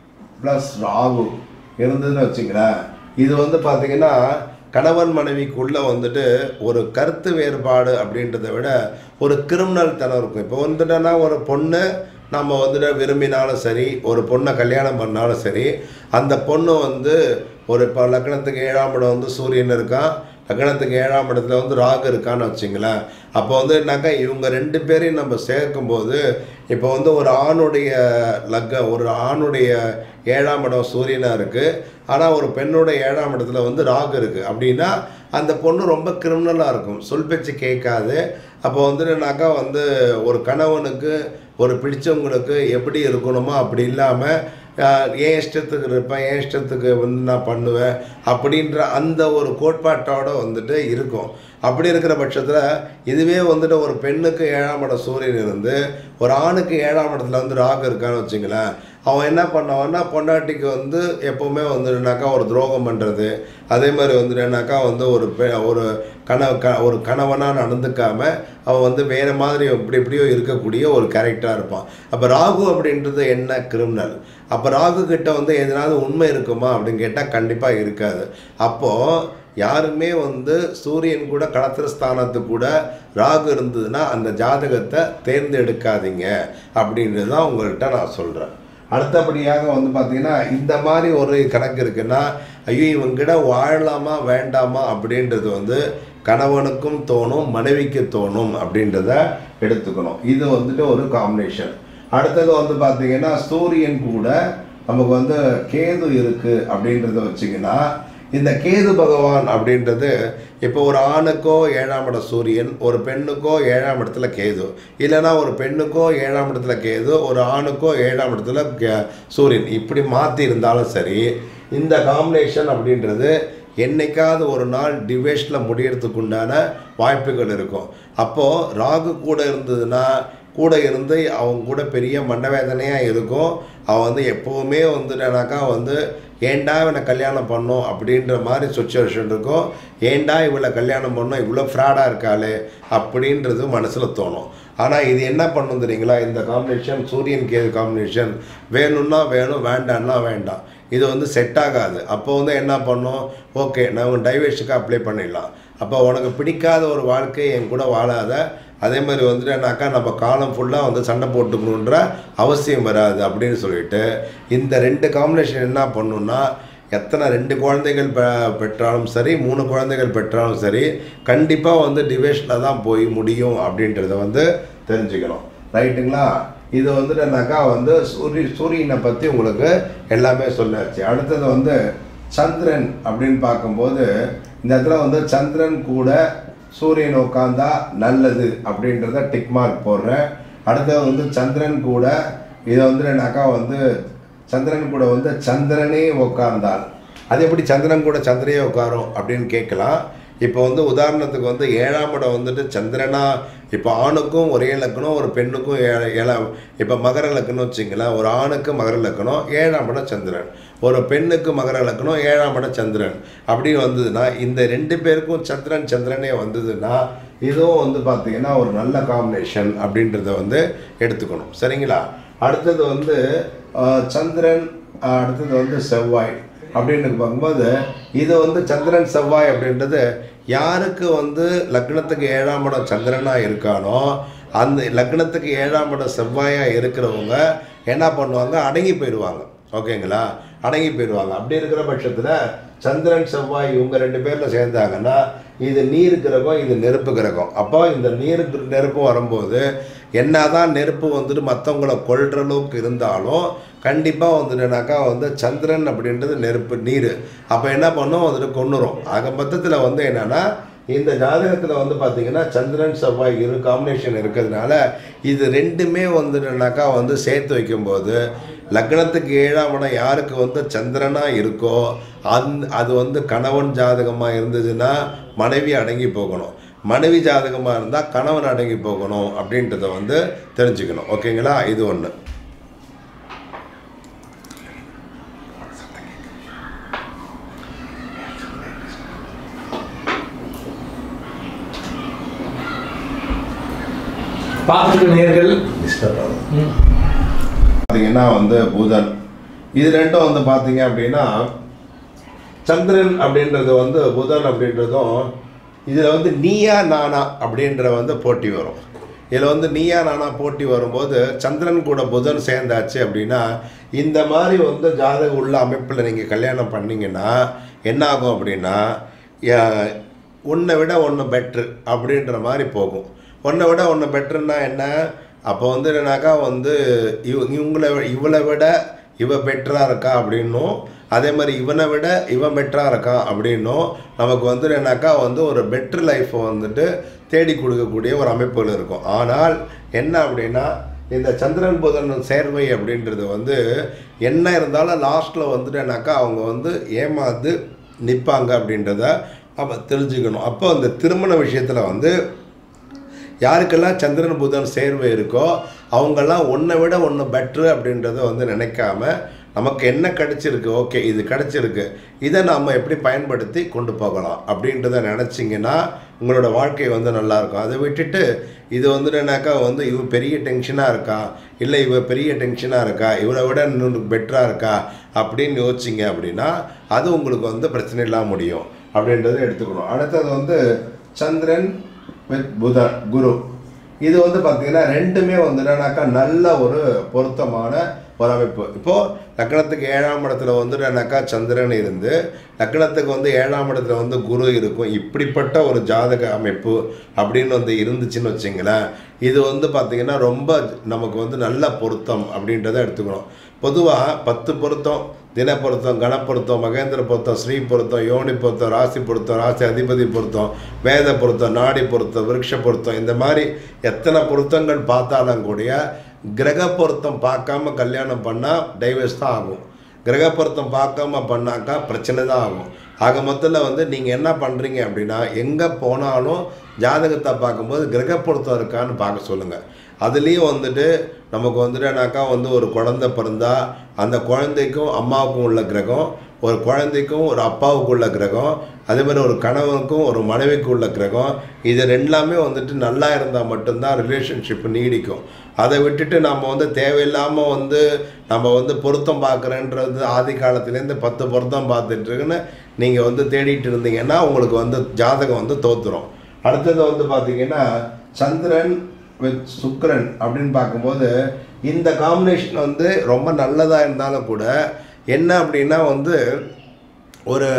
ப்ளஸ் ராகு இருந்ததுன்னு வச்சுங்களேன் இது வந்து பார்த்திங்கன்னா கணவன் மனைவிக்குள்ளே வந்துட்டு ஒரு கருத்து வேறுபாடு அப்படின்றத விட ஒரு கிரிமினல் தனம் இருக்கும் இப்போ வந்துட்டோன்னா ஒரு பொண்ணு நம்ம வந்துட்டு விரும்பினாலும் சரி ஒரு பொண்ணை கல்யாணம் பண்ணாலும் சரி அந்த பொண்ணு வந்து ஒரு இப்போ லக்னத்துக்கு ஏழாம் இடம் வந்து சூரியன் இருக்கான் லக்னத்துக்கு ஏழாம் இடத்துல வந்து ராகு இருக்கான்னு வச்சுங்களேன் அப்போ வந்து என்னக்கா இவங்க ரெண்டு பேரையும் நம்ம சேர்க்கும்போது இப்போ வந்து ஒரு ஆணுடைய லக்க ஒரு ஆணுடைய ஏழாம் இடம் சூரியனாக இருக்குது ஆனால் ஒரு பெண்ணோட ஏழாம் இடத்துல வந்து ராகு இருக்குது அப்படின்னா அந்த பொண்ணு ரொம்ப கிரிமினலாக இருக்கும் சொல் பேச்சு கேட்காது அப்போ வந்து என்னன்னாக்கா வந்து ஒரு கணவனுக்கு ஒரு பிடிச்சவங்களுக்கு எப்படி இருக்கணுமோ அப்படி இல்லாமல் ஆஹ், என் இஷ்டத்துக்கு இருப்பேன் என் இஷ்டத்துக்கு வந்து நான் பண்ணுவேன் அப்படின்ற அந்த ஒரு கோட்பாட்டோட வந்துட்டு இருக்கும் அப்படி இருக்கிற பட்சத்தில் இதுவே வந்துட்டு ஒரு பெண்ணுக்கு ஏழாம் இடம் சூரியன் இருந்து ஒரு ஆணுக்கு ஏழாம் இடத்துல வந்து ராகு இருக்கான்னு வச்சுங்களேன் அவன் என்ன பண்ணவன்னா பொண்டாட்டிக்கு வந்து எப்போவுமே வந்துட்டுனாக்கா ஒரு துரோகம் பண்ணுறது அதே மாதிரி வந்துட்டுனாக்கா வந்து ஒரு பெ ஒரு கண க ஒரு கணவனாக நடந்துக்காம அவன் வந்து வேறு மாதிரி எப்படி எப்படியோ இருக்கக்கூடிய ஒரு கேரக்டராக இருப்பான் அப்போ ராகு அப்படின்றது என்ன கிரிமினல் அப்போ ராகு கிட்ட வந்து எதனாவது உண்மை இருக்குமா அப்படின்னு கேட்டால் கண்டிப்பாக இருக்காது அப்போது யாருமே வந்து சூரியன் கூட களத்திர ஸ்தானத்துக்கு கூட ராகு இருந்ததுன்னா அந்த ஜாதகத்தை தேர்ந்தெடுக்காதீங்க அப்படின்றது தான் உங்கள்கிட்ட நான் சொல்கிறேன் அடுத்தபடியாக வந்து பார்த்தீங்கன்னா இந்த மாதிரி ஒரு கணக்கு இருக்குன்னா ஐயோ இவங்கிட்ட வாழலாமா வேண்டாமா அப்படின்றது வந்து கணவனுக்கும் தோணும் மனைவிக்கு தோணும் அப்படின்றத எடுத்துக்கணும் இது வந்துட்டு ஒரு காம்பினேஷன் அடுத்தது வந்து பார்த்தீங்கன்னா சூரியன் கூட நமக்கு வந்து கேது இருக்குது அப்படின்றத வச்சிங்கன்னா இந்த கேது பகவான் அப்படின்றது இப்போ ஒரு ஆணுக்கோ ஏழாம் இட சூரியன் ஒரு பெண்ணுக்கோ ஏழாம் இடத்துல கேது இல்லைன்னா ஒரு பெண்ணுக்கோ ஏழாம் இடத்துல கேது ஒரு ஆணுக்கோ ஏழாம் இடத்துல கே- சூரியன் இப்படி மாற்றி இருந்தாலும் சரி இந்த காம்பினேஷன் அப்படின்றது என்னைக்காவது ஒரு நாள் டிவேஷனில் முடியறதுக்கு உண்டான வாய்ப்புகள் இருக்கும் அப்போது ராகு கூட இருந்ததுன்னா கூட இருந்து அவங்க கூட பெரிய மண்டவேதனையாக இருக்கும் அவன் வந்து எப்போவுமே வந்துட்டானாக்கா வந்து ஏன்டா இவனை கல்யாணம் பண்ணோம் அப்படின்ற மாதிரி சுச்சுவேஷன் இருக்கும் ஏன்டா இவளை கல்யாணம் பண்ணோம் இவ்வளோ ஃப்ராடாக இருக்காளே அப்படின்றது மனசில் தோணும் ஆனால் இது என்ன பண்ணும் தெரியுங்களா இந்த காம்பினேஷன் சூரியன் கேது காம்பினேஷன் வேணும்னா வேணும் வேண்டாம்னா வேண்டாம் இது வந்து செட் ஆகாது அப்போ வந்து என்ன பண்ணும் ஓகே நான் டைவர்ஸுக்கு அப்ளை பண்ணிடலாம் அப்போ உனக்கு பிடிக்காத ஒரு வாழ்க்கை என் கூட வாழாத அதே மாதிரி வந்துட்டுனாக்கா நம்ம காலம் ஃபுல்லாக வந்து சண்டை போட்டுக்கணுன்ற அவசியம் வராது அப்படின்னு சொல்லிட்டு இந்த ரெண்டு காம்பினேஷன் என்ன பண்ணுன்னா எத்தனை ரெண்டு குழந்தைகள் பெ பெற்றாலும் சரி மூணு குழந்தைகள் பெற்றாலும் சரி கண்டிப்பாக வந்து டிவேஷனில் தான் போய் முடியும் அப்படின்றத வந்து தெரிஞ்சுக்கணும் ரைட்டுங்களா இது வந்துட்டுனாக்கா வந்து சூரிய சூரியனை பற்றி உங்களுக்கு எல்லாமே சொன்னாச்சு அடுத்தது வந்து சந்திரன் அப்படின்னு பார்க்கும்போது இந்த இடத்துல வந்து சந்திரன் கூட சூரியன் உட்காந்தா நல்லது அப்படின்றத டிக் மார்க் போடுறேன் அடுத்தது வந்து சந்திரன் கூட இதை வந்து என்னக்கா வந்து சந்திரன் கூட வந்து சந்திரனே உட்கார்ந்தால் அது எப்படி சந்திரன் கூட சந்திரனே உட்காரும் அப்படின்னு கேட்கலாம் இப்போ வந்து உதாரணத்துக்கு வந்து ஏழாம் இடம் வந்துட்டு சந்திரனா இப்போ ஆணுக்கும் ஒரே லக்கணம் ஒரு பெண்ணுக்கும் ஏழ- ஏழாம் இப்போ மகர லக்கணம் வச்சுங்களேன் ஒரு ஆணுக்கு மகர லக்கணம் ஏழாம் இடம் சந்திரன் ஒரு பெண்ணுக்கு மகர லக்கணம் ஏழாம் இடம் சந்திரன் அப்படி வந்ததுன்னா இந்த ரெண்டு பேருக்கும் சந்திரன் சந்திரனே வந்ததுன்னா இதுவும் வந்து பார்த்தீங்கன்னா ஒரு நல்ல காம்பினேஷன் அப்படின்றத வந்து எடுத்துக்கணும் சரிங்களா அடுத்தது வந்து ஆஹ், சந்திரன் ஆஹ், அடுத்தது வந்து செவ்வாய் அப்படின்னு பார்க்கும்போது இது வந்து சந்திரன் செவ்வாய் அப்படின்றது யாருக்கு வந்து லக்னத்துக்கு ஏழாம் இடம் சந்திரனாக இருக்கானோ அந்த லக்னத்துக்கு ஏழாம் இடம் செவ்வாயாக இருக்கிறவங்க என்ன பண்ணுவாங்க அடங்கி போயிடுவாங்க ஓகேங்களா அடங்கி போயிடுவாங்க அப்படி இருக்கிற பட்சத்தில் சந்திரன் செவ்வாய் இவங்க ரெண்டு பேரில் சேர்ந்தாங்கன்னா இது நீர் கிரகம் இது நெருப்பு கிரகம் அப்போ இந்த நீர் நெருப்பும் வரும்போது என்னதான் நெருப்பு வந்துட்டு மற்றவங்கள கொல்ற அளவுக்கு இருந்தாலும் கண்டிப்பாக வந்துட்டுனாக்கா வந்து சந்திரன் அப்படின்றது நெருப்பு நீர் அப்போ என்ன பண்ணும் வந்துட்டு கொண்டுரும் ஆக மொத்தத்தில் வந்து என்னன்னா இந்த ஜாதகத்தில் வந்து பார்த்தீங்கன்னா சந்திரன் செவ்வாய் இரு காம்பினேஷன் இருக்கிறதுனால இது ரெண்டுமே வந்துட்டுனாக்கா வந்து சேர்த்து வைக்கும்போது லக்னத்துக்கு ஏழாம் இடம் யாருக்கு வந்து சந்திரனாக இருக்கோ அந் அது வந்து கணவன் ஜாதகமாக இருந்ததுன்னா மனைவி அடங்கி போகணும் மனைவி ஜாதகமாக இருந்தால் கணவன் அடங்கி போகணும் அப்படின்றத வந்து தெரிஞ்சுக்கணும் ஓகேங்களா இது ஒன்று பார்த்துட்டு நேர்கள் டிஸ்டர்ப் ஆகும் பார்த்தீங்கன்னா வந்து புதன் இது ரெண்டும் வந்து பார்த்தீங்க அப்படின்னா சந்திரன் அப்படின்றது வந்து புதன் அப்படின்றதும் இதில் வந்து நீயா நானா அப்படின்ற வந்து போட்டி வரும் இதில் வந்து நீயா நானா போட்டி வரும்போது சந்திரன் கூட புதன் சேர்ந்தாச்சு அப்படின்னா இந்த மாதிரி வந்து ஜாதக உள்ள அமைப்பில் நீங்கள் கல்யாணம் பண்ணீங்கன்னா என்ன ஆகும் அப்படின்னா யா- உன்னை விட ஒன்று பெட்ரு அப்படின்ற மாதிரி போகும் உன்னை விட ஒன்று பெட்டர்னா என்ன அப்போ வந்து என்னன்னாக்கா வந்து இவ இவங்களை வி- இவளை விட இவ பெட்டராக இருக்கா அப்படின்னும் அதே மாதிரி இவனை விட இவன் பெட்டராக இருக்கான் அப்படின்னும் நமக்கு வந்து என்னன்னாக்கா வந்து ஒரு பெட்ரு லைஃப்பை வந்துட்டு தேடி கொடுக்கக்கூடிய ஒரு அமைப்புகள் இருக்கும் ஆனால் என்ன அப்படின்னா இந்த சந்திரன் புதன் சேர்வை அப்படின்றது வந்து என்ன இருந்தாலும் லாஸ்ட்டில் வந்துட்டுனாக்கா அவங்க வந்து ஏமாந்து நிற்பாங்க அப்படின்றத நம்ம தெரிஞ்சுக்கணும் அப்போ அந்த திருமண விஷயத்தில் வந்து யாருக்கெல்லாம் சந்திரன் புதன் சேர்வை இருக்கோ அவங்கெல்லாம் ஒன்றை விட ஒன்று பெட்ரு அப்படின்றத வந்து நினைக்காம நமக்கு என்ன கிடைச்சிருக்கு ஓகே இது கிடைச்சிருக்கு இதை நாம் எப்படி பயன்படுத்தி கொண்டு போகலாம் அப்படின்றத நினச்சிங்கன்னா உங்களோட வாழ்க்கை வந்து நல்லாயிருக்கும் அதை விட்டுட்டு இது வந்துட்டுனாக்கா வந்து இவ பெரிய டென்ஷனாக இருக்கா இல்லை இவ பெரிய டென்ஷனாக இருக்கா இவளை விட இன்னொன்று பெட்டராக இருக்கா அப்படின்னு யோசிச்சிங்க அப்படின்னா அது உங்களுக்கு வந்து பிரச்சனை இல்லாமல் முடியும் அப்படின்றத எடுத்துக்கணும் அடுத்தது வந்து சந்திரன் வித் புதன் குரு இது வந்து பார்த்தீங்கன்னா ரெண்டுமே வந்து என்னன்னாக்கா நல்ல ஒரு பொருத்தமான ஒரு அமைப்பு இப்போது லக்னத்துக்கு ஏழாம் இடத்துல வந்துட்டுனாக்கா சந்திரன் இருந்து லக்னத்துக்கு வந்து ஏழாம் இடத்துல வந்து குரு இருக்கும் இப்படிப்பட்ட ஒரு ஜாதக அமைப்பு அப்படின்னு வந்து இருந்துச்சுன்னு வச்சிங்களேன் இது வந்து பார்த்திங்கன்னா ரொம்ப நமக்கு வந்து நல்ல பொருத்தம் அப்படின்றத எடுத்துக்கணும் பொதுவாக பத்து பொருத்தம் தின பொருத்தம் கண பொருத்தம் மகேந்திர பொருத்தம் ஸ்ரீ பொருத்தம் யோனி பொருத்தம் ராசி பொருத்தம் ராசி அதிபதி பொருத்தம் வேத பொருத்தம் நாடி பொருத்தம் விருட்ச பொருத்தம் இந்த மாதிரி எத்தனை பொருத்தங்கள் பார்த்தாலும் கூடிய கிரக பொருத்தம் பார்க்காம கல்யாணம் பண்ணால் டைவர்ஸ் தான் ஆகும் கிரக பொருத்தம் பார்க்காம பண்ணாக்கா பிரச்சனை தான் ஆகும் ஆக மொத்தத்தில் வந்து நீங்கள் என்ன பண்ணுறீங்க அப்படின்னா எங்கே போனாலும் ஜாதகத்தை பார்க்கும்போது கிரக பொருத்தம் இருக்கான்னு பார்க்க சொல்லுங்கள் அதுலேயும் வந்துட்டு நமக்கு வந்துட்டுனாக்கா வந்து ஒரு குழந்தை பிறந்தா அந்த குழந்தைக்கும் அம்மாவுக்கும் உள்ள கிரகம் ஒரு குழந்தைக்கும் ஒரு அப்பாவுக்கு உள்ள கிரகம் அதே மாதிரி ஒரு கணவனுக்கும் ஒரு மனைவிக்கு உள்ள கிரகம் இது ரெண்டுலாமே வந்துட்டு நல்லா இருந்தால் மட்டும்தான் ரிலேஷன்ஷிப் நீடிக்கும் அதை விட்டுட்டு நம்ம வந்து தேவையில்லாமல் வந்து நம்ம வந்து பொருத்தம் பார்க்குறேன்றது ஆதி காலத்துலேருந்து பத்து பொருத்தம் பார்த்துட்டு இருக்குன்னு நீங்கள் வந்து தேடிட்டு இருந்தீங்கன்னா உங்களுக்கு வந்து ஜாதகம் வந்து தோத்துரும் அடுத்தது வந்து பார்த்தீங்கன்னா சந்திரன் வித் சுக்கிரன் அப்படின்னு பார்க்கும்போது இந்த காம்பினேஷன் வந்து ரொம்ப நல்லதாக இருந்தாலும் கூட என்ன அப்படின்னா வந்து ஒரு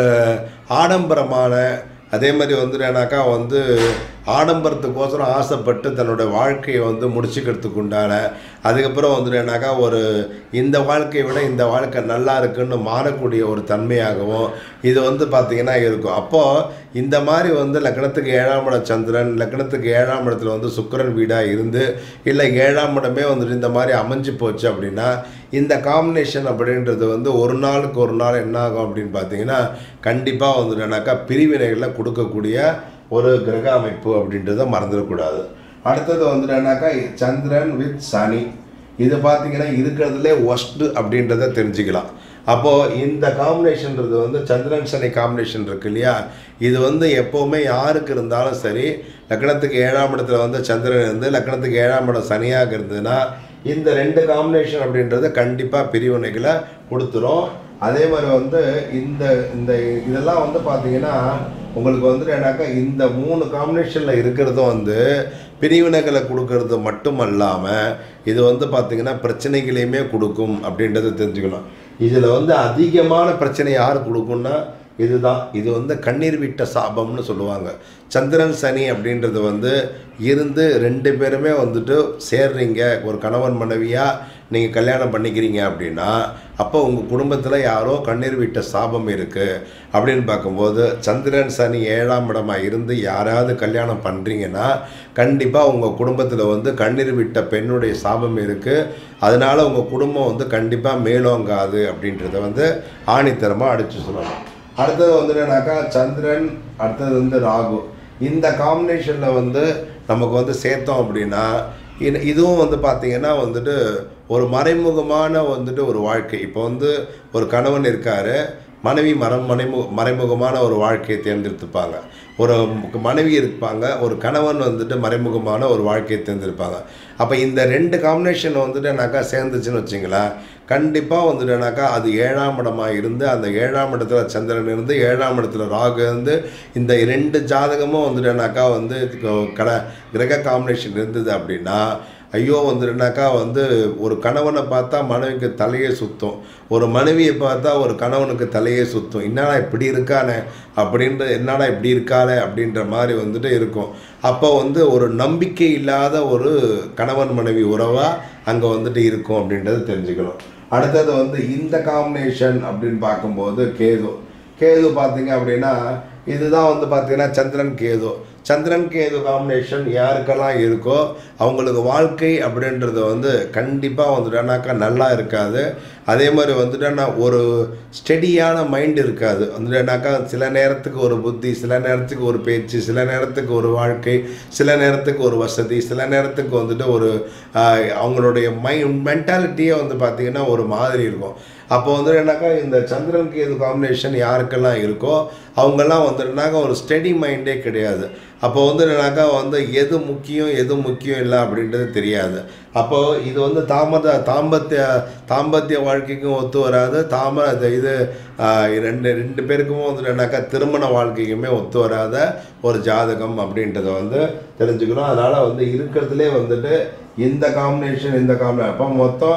ஆடம்பரமான அதே மாதிரி வந்துட்டேனாக்கா வந்து ஆடம்பரத்துக்கோசரம் ஆசைப்பட்டு தன்னோட வாழ்க்கையை வந்து முடிச்சுக்கிறதுக்கு உண்டான அதுக்கப்புறம் வந்துட்டேனாக்கா ஒரு இந்த வாழ்க்கையை விட இந்த வாழ்க்கை நல்லா இருக்குன்னு மாறக்கூடிய ஒரு தன்மையாகவும் இது வந்து பார்த்திங்கன்னா இருக்கும் அப்போது இந்த மாதிரி வந்து லக்னத்துக்கு ஏழாம் இடம் சந்திரன் லக்னத்துக்கு ஏழாம் இடத்துல வந்து சுக்கிரன் வீடாக இருந்து இல்லை ஏழாம் இடமே வந்துட்டு இந்த மாதிரி அமைஞ்சு போச்சு அப்படின்னா இந்த காம்பினேஷன் அப்படின்றது வந்து ஒரு நாளுக்கு ஒரு நாள் என்ன ஆகும் அப்படின்னு பார்த்தீங்கன்னா கண்டிப்பாக வந்துட்டுனாக்கா பிரிவினைகளை கொடுக்கக்கூடிய ஒரு கிரக அமைப்பு அப்படின்றத மறந்துடக்கூடாது அடுத்தது வந்துட்டுனாக்கா சந்திரன் வித் சனி இது பார்த்தீங்கன்னா இருக்கிறதுலே ஒஸ்ட்டு அப்படின்றத தெரிஞ்சுக்கலாம் அப்போது இந்த காம்பினேஷன்றது வந்து சந்திரன் சனி காம்பினேஷன் இருக்கு இல்லையா இது வந்து எப்போவுமே யாருக்கு இருந்தாலும் சரி லக்னத்துக்கு ஏழாம் இடத்துல வந்து சந்திரன் இருந்து லக்னத்துக்கு ஏழாம் இடம் சனியாக இருந்ததுன்னா இந்த ரெண்டு காம்பினேஷன் அப்படின்றது கண்டிப்பாக பிரிவினைகளை கொடுத்துரும் அதே மாதிரி வந்து இந்த இந்த இதெல்லாம் வந்து பார்த்தீங்கன்னா உங்களுக்கு வந்துட்டு என்னக்கா இந்த மூணு காம்பினேஷனில் இருக்கிறதும் வந்து பிரிவினைகளை கொடுக்கறது மட்டும் அல்லாமல் இது வந்து பார்த்திங்கன்னா பிரச்சனைகளையுமே கொடுக்கும் அப்படின்றத தெரிஞ்சுக்கணும் இதில் வந்து அதிகமான பிரச்சனை யார் கொடுக்கும்னா இதுதான் இது வந்து கண்ணீர் விட்ட சாபம்னு சொல்லுவாங்க சந்திரன் சனி அப்படின்றது வந்து இருந்து ரெண்டு பேருமே வந்துட்டு சேர்றீங்க ஒரு கணவன் மனைவியாக நீங்கள் கல்யாணம் பண்ணிக்கிறீங்க அப்படின்னா அப்போ உங்கள் குடும்பத்தில் யாரோ கண்ணீர் விட்ட சாபம் இருக்குது அப்படின்னு பார்க்கும்போது சந்திரன் சனி ஏழாம் இடமா இருந்து யாராவது கல்யாணம் பண்ணுறீங்கன்னா கண்டிப்பாக உங்கள் குடும்பத்தில் வந்து கண்ணீர் விட்ட பெண்ணுடைய சாபம் இருக்குது அதனால் உங்கள் குடும்பம் வந்து கண்டிப்பாக மேலோங்காது அப்படின்றத வந்து ஆணித்தரமாக அடித்து சொல்லணும் அடுத்தது வந்து என்னன்னாக்கா சந்திரன் அடுத்தது வந்து ராகு இந்த காம்பினேஷனில் வந்து நமக்கு வந்து சேர்த்தோம் அப்படின்னா இது இதுவும் வந்து பார்த்திங்கன்னா வந்துட்டு ஒரு மறைமுகமான வந்துட்டு ஒரு வாழ்க்கை இப்போ வந்து ஒரு கணவன் இருக்கார் மனைவி மரம் மறைமு மறைமுகமான ஒரு வாழ்க்கையை தேர்ந்தெடுத்துப்பாங்க ஒரு மனைவி இருப்பாங்க ஒரு கணவன் வந்துட்டு மறைமுகமான ஒரு வாழ்க்கையை தேர்ந்தெடுப்பாங்க அப்போ இந்த ரெண்டு காம்பினேஷன் வந்துட்டுனாக்கா சேர்ந்துச்சுன்னு வச்சிங்களேன் கண்டிப்பாக வந்துட்டுனாக்கா அது ஏழாம் இடமாக இருந்து அந்த ஏழாம் இடத்துல சந்திரன் இருந்து ஏழாம் இடத்துல ராகு இருந்து இந்த ரெண்டு ஜாதகமும் வந்துட்டுனாக்கா வந்து கட கிரக காம்பினேஷன் இருந்தது அப்படின்னா ஐயோ வந்துட்டுனாக்கா வந்து ஒரு கணவனை பார்த்தா மனைவிக்கு தலையே சுத்தும் ஒரு மனைவியை பார்த்தா ஒரு கணவனுக்கு தலையே சுத்தும் என்னடா இப்படி இருக்கானே அப்படின்ற என்னடா இப்படி இருக்காளே அப்படின்ற மாதிரி வந்துட்டு இருக்கும் அப்போ வந்து ஒரு நம்பிக்கை இல்லாத ஒரு கணவன் மனைவி உறவாக அங்கே வந்துட்டு இருக்கும் அப்படின்றத தெரிஞ்சுக்கணும் அடுத்தது வந்து இந்த காம்பினேஷன் அப்படின்னு பார்க்கும்போது கேது கேது பார்த்தீங்க அப்படின்னா இதுதான் வந்து பார்த்தீங்கன்னா சந்திரன் கேது சந்திரன் கேது காம்பினேஷன் யாருக்கெல்லாம் இருக்கோ அவங்களுக்கு வாழ்க்கை அப்படின்றது வந்து கண்டிப்பாக வந்துட்டானாக்கா நல்லா இருக்காது அதே மாதிரி வந்துட்டானா ஒரு ஸ்டெடியான மைண்ட் இருக்காது வந்துட்டானாக்கா சில நேரத்துக்கு ஒரு புத்தி சில நேரத்துக்கு ஒரு பேச்சு சில நேரத்துக்கு ஒரு வாழ்க்கை சில நேரத்துக்கு ஒரு வசதி சில நேரத்துக்கு வந்துட்டு ஒரு ஆஹ், அவங்களுடைய மை மென்டாலிட்டியே வந்து பார்த்திங்கன்னா ஒரு மாதிரி இருக்கும் அப்போ வந்து என்னக்கா இந்த சந்திரன் கேது காம்பினேஷன் யாருக்கெல்லாம் இருக்கோ அவங்கெல்லாம் வந்துட்டுனாக்கா ஒரு ஸ்டெடி மைண்டே கிடையாது அப்போ வந்து என்னன்னாக்கா வந்து எது முக்கியம் எது முக்கியம் இல்லை அப்படின்றது தெரியாது அப்போது இது வந்து தாமத தாம்பத்திய தாம்பத்திய வாழ்க்கைக்கும் ஒத்து வராது தாம இது- இது ஆஹ், ரெண்டு ரெண்டு பேருக்குமே வந்துட்டு என்னக்கா திருமண வாழ்க்கைக்குமே ஒத்து வராத ஒரு ஜாதகம் அப்படின்றத வந்து தெரிஞ்சுக்கணும் அதனால் வந்து இருக்கிறதுலே வந்துட்டு இந்த காம்பினேஷன் இந்த காம்பினேஷன் அப்போ மொத்தம்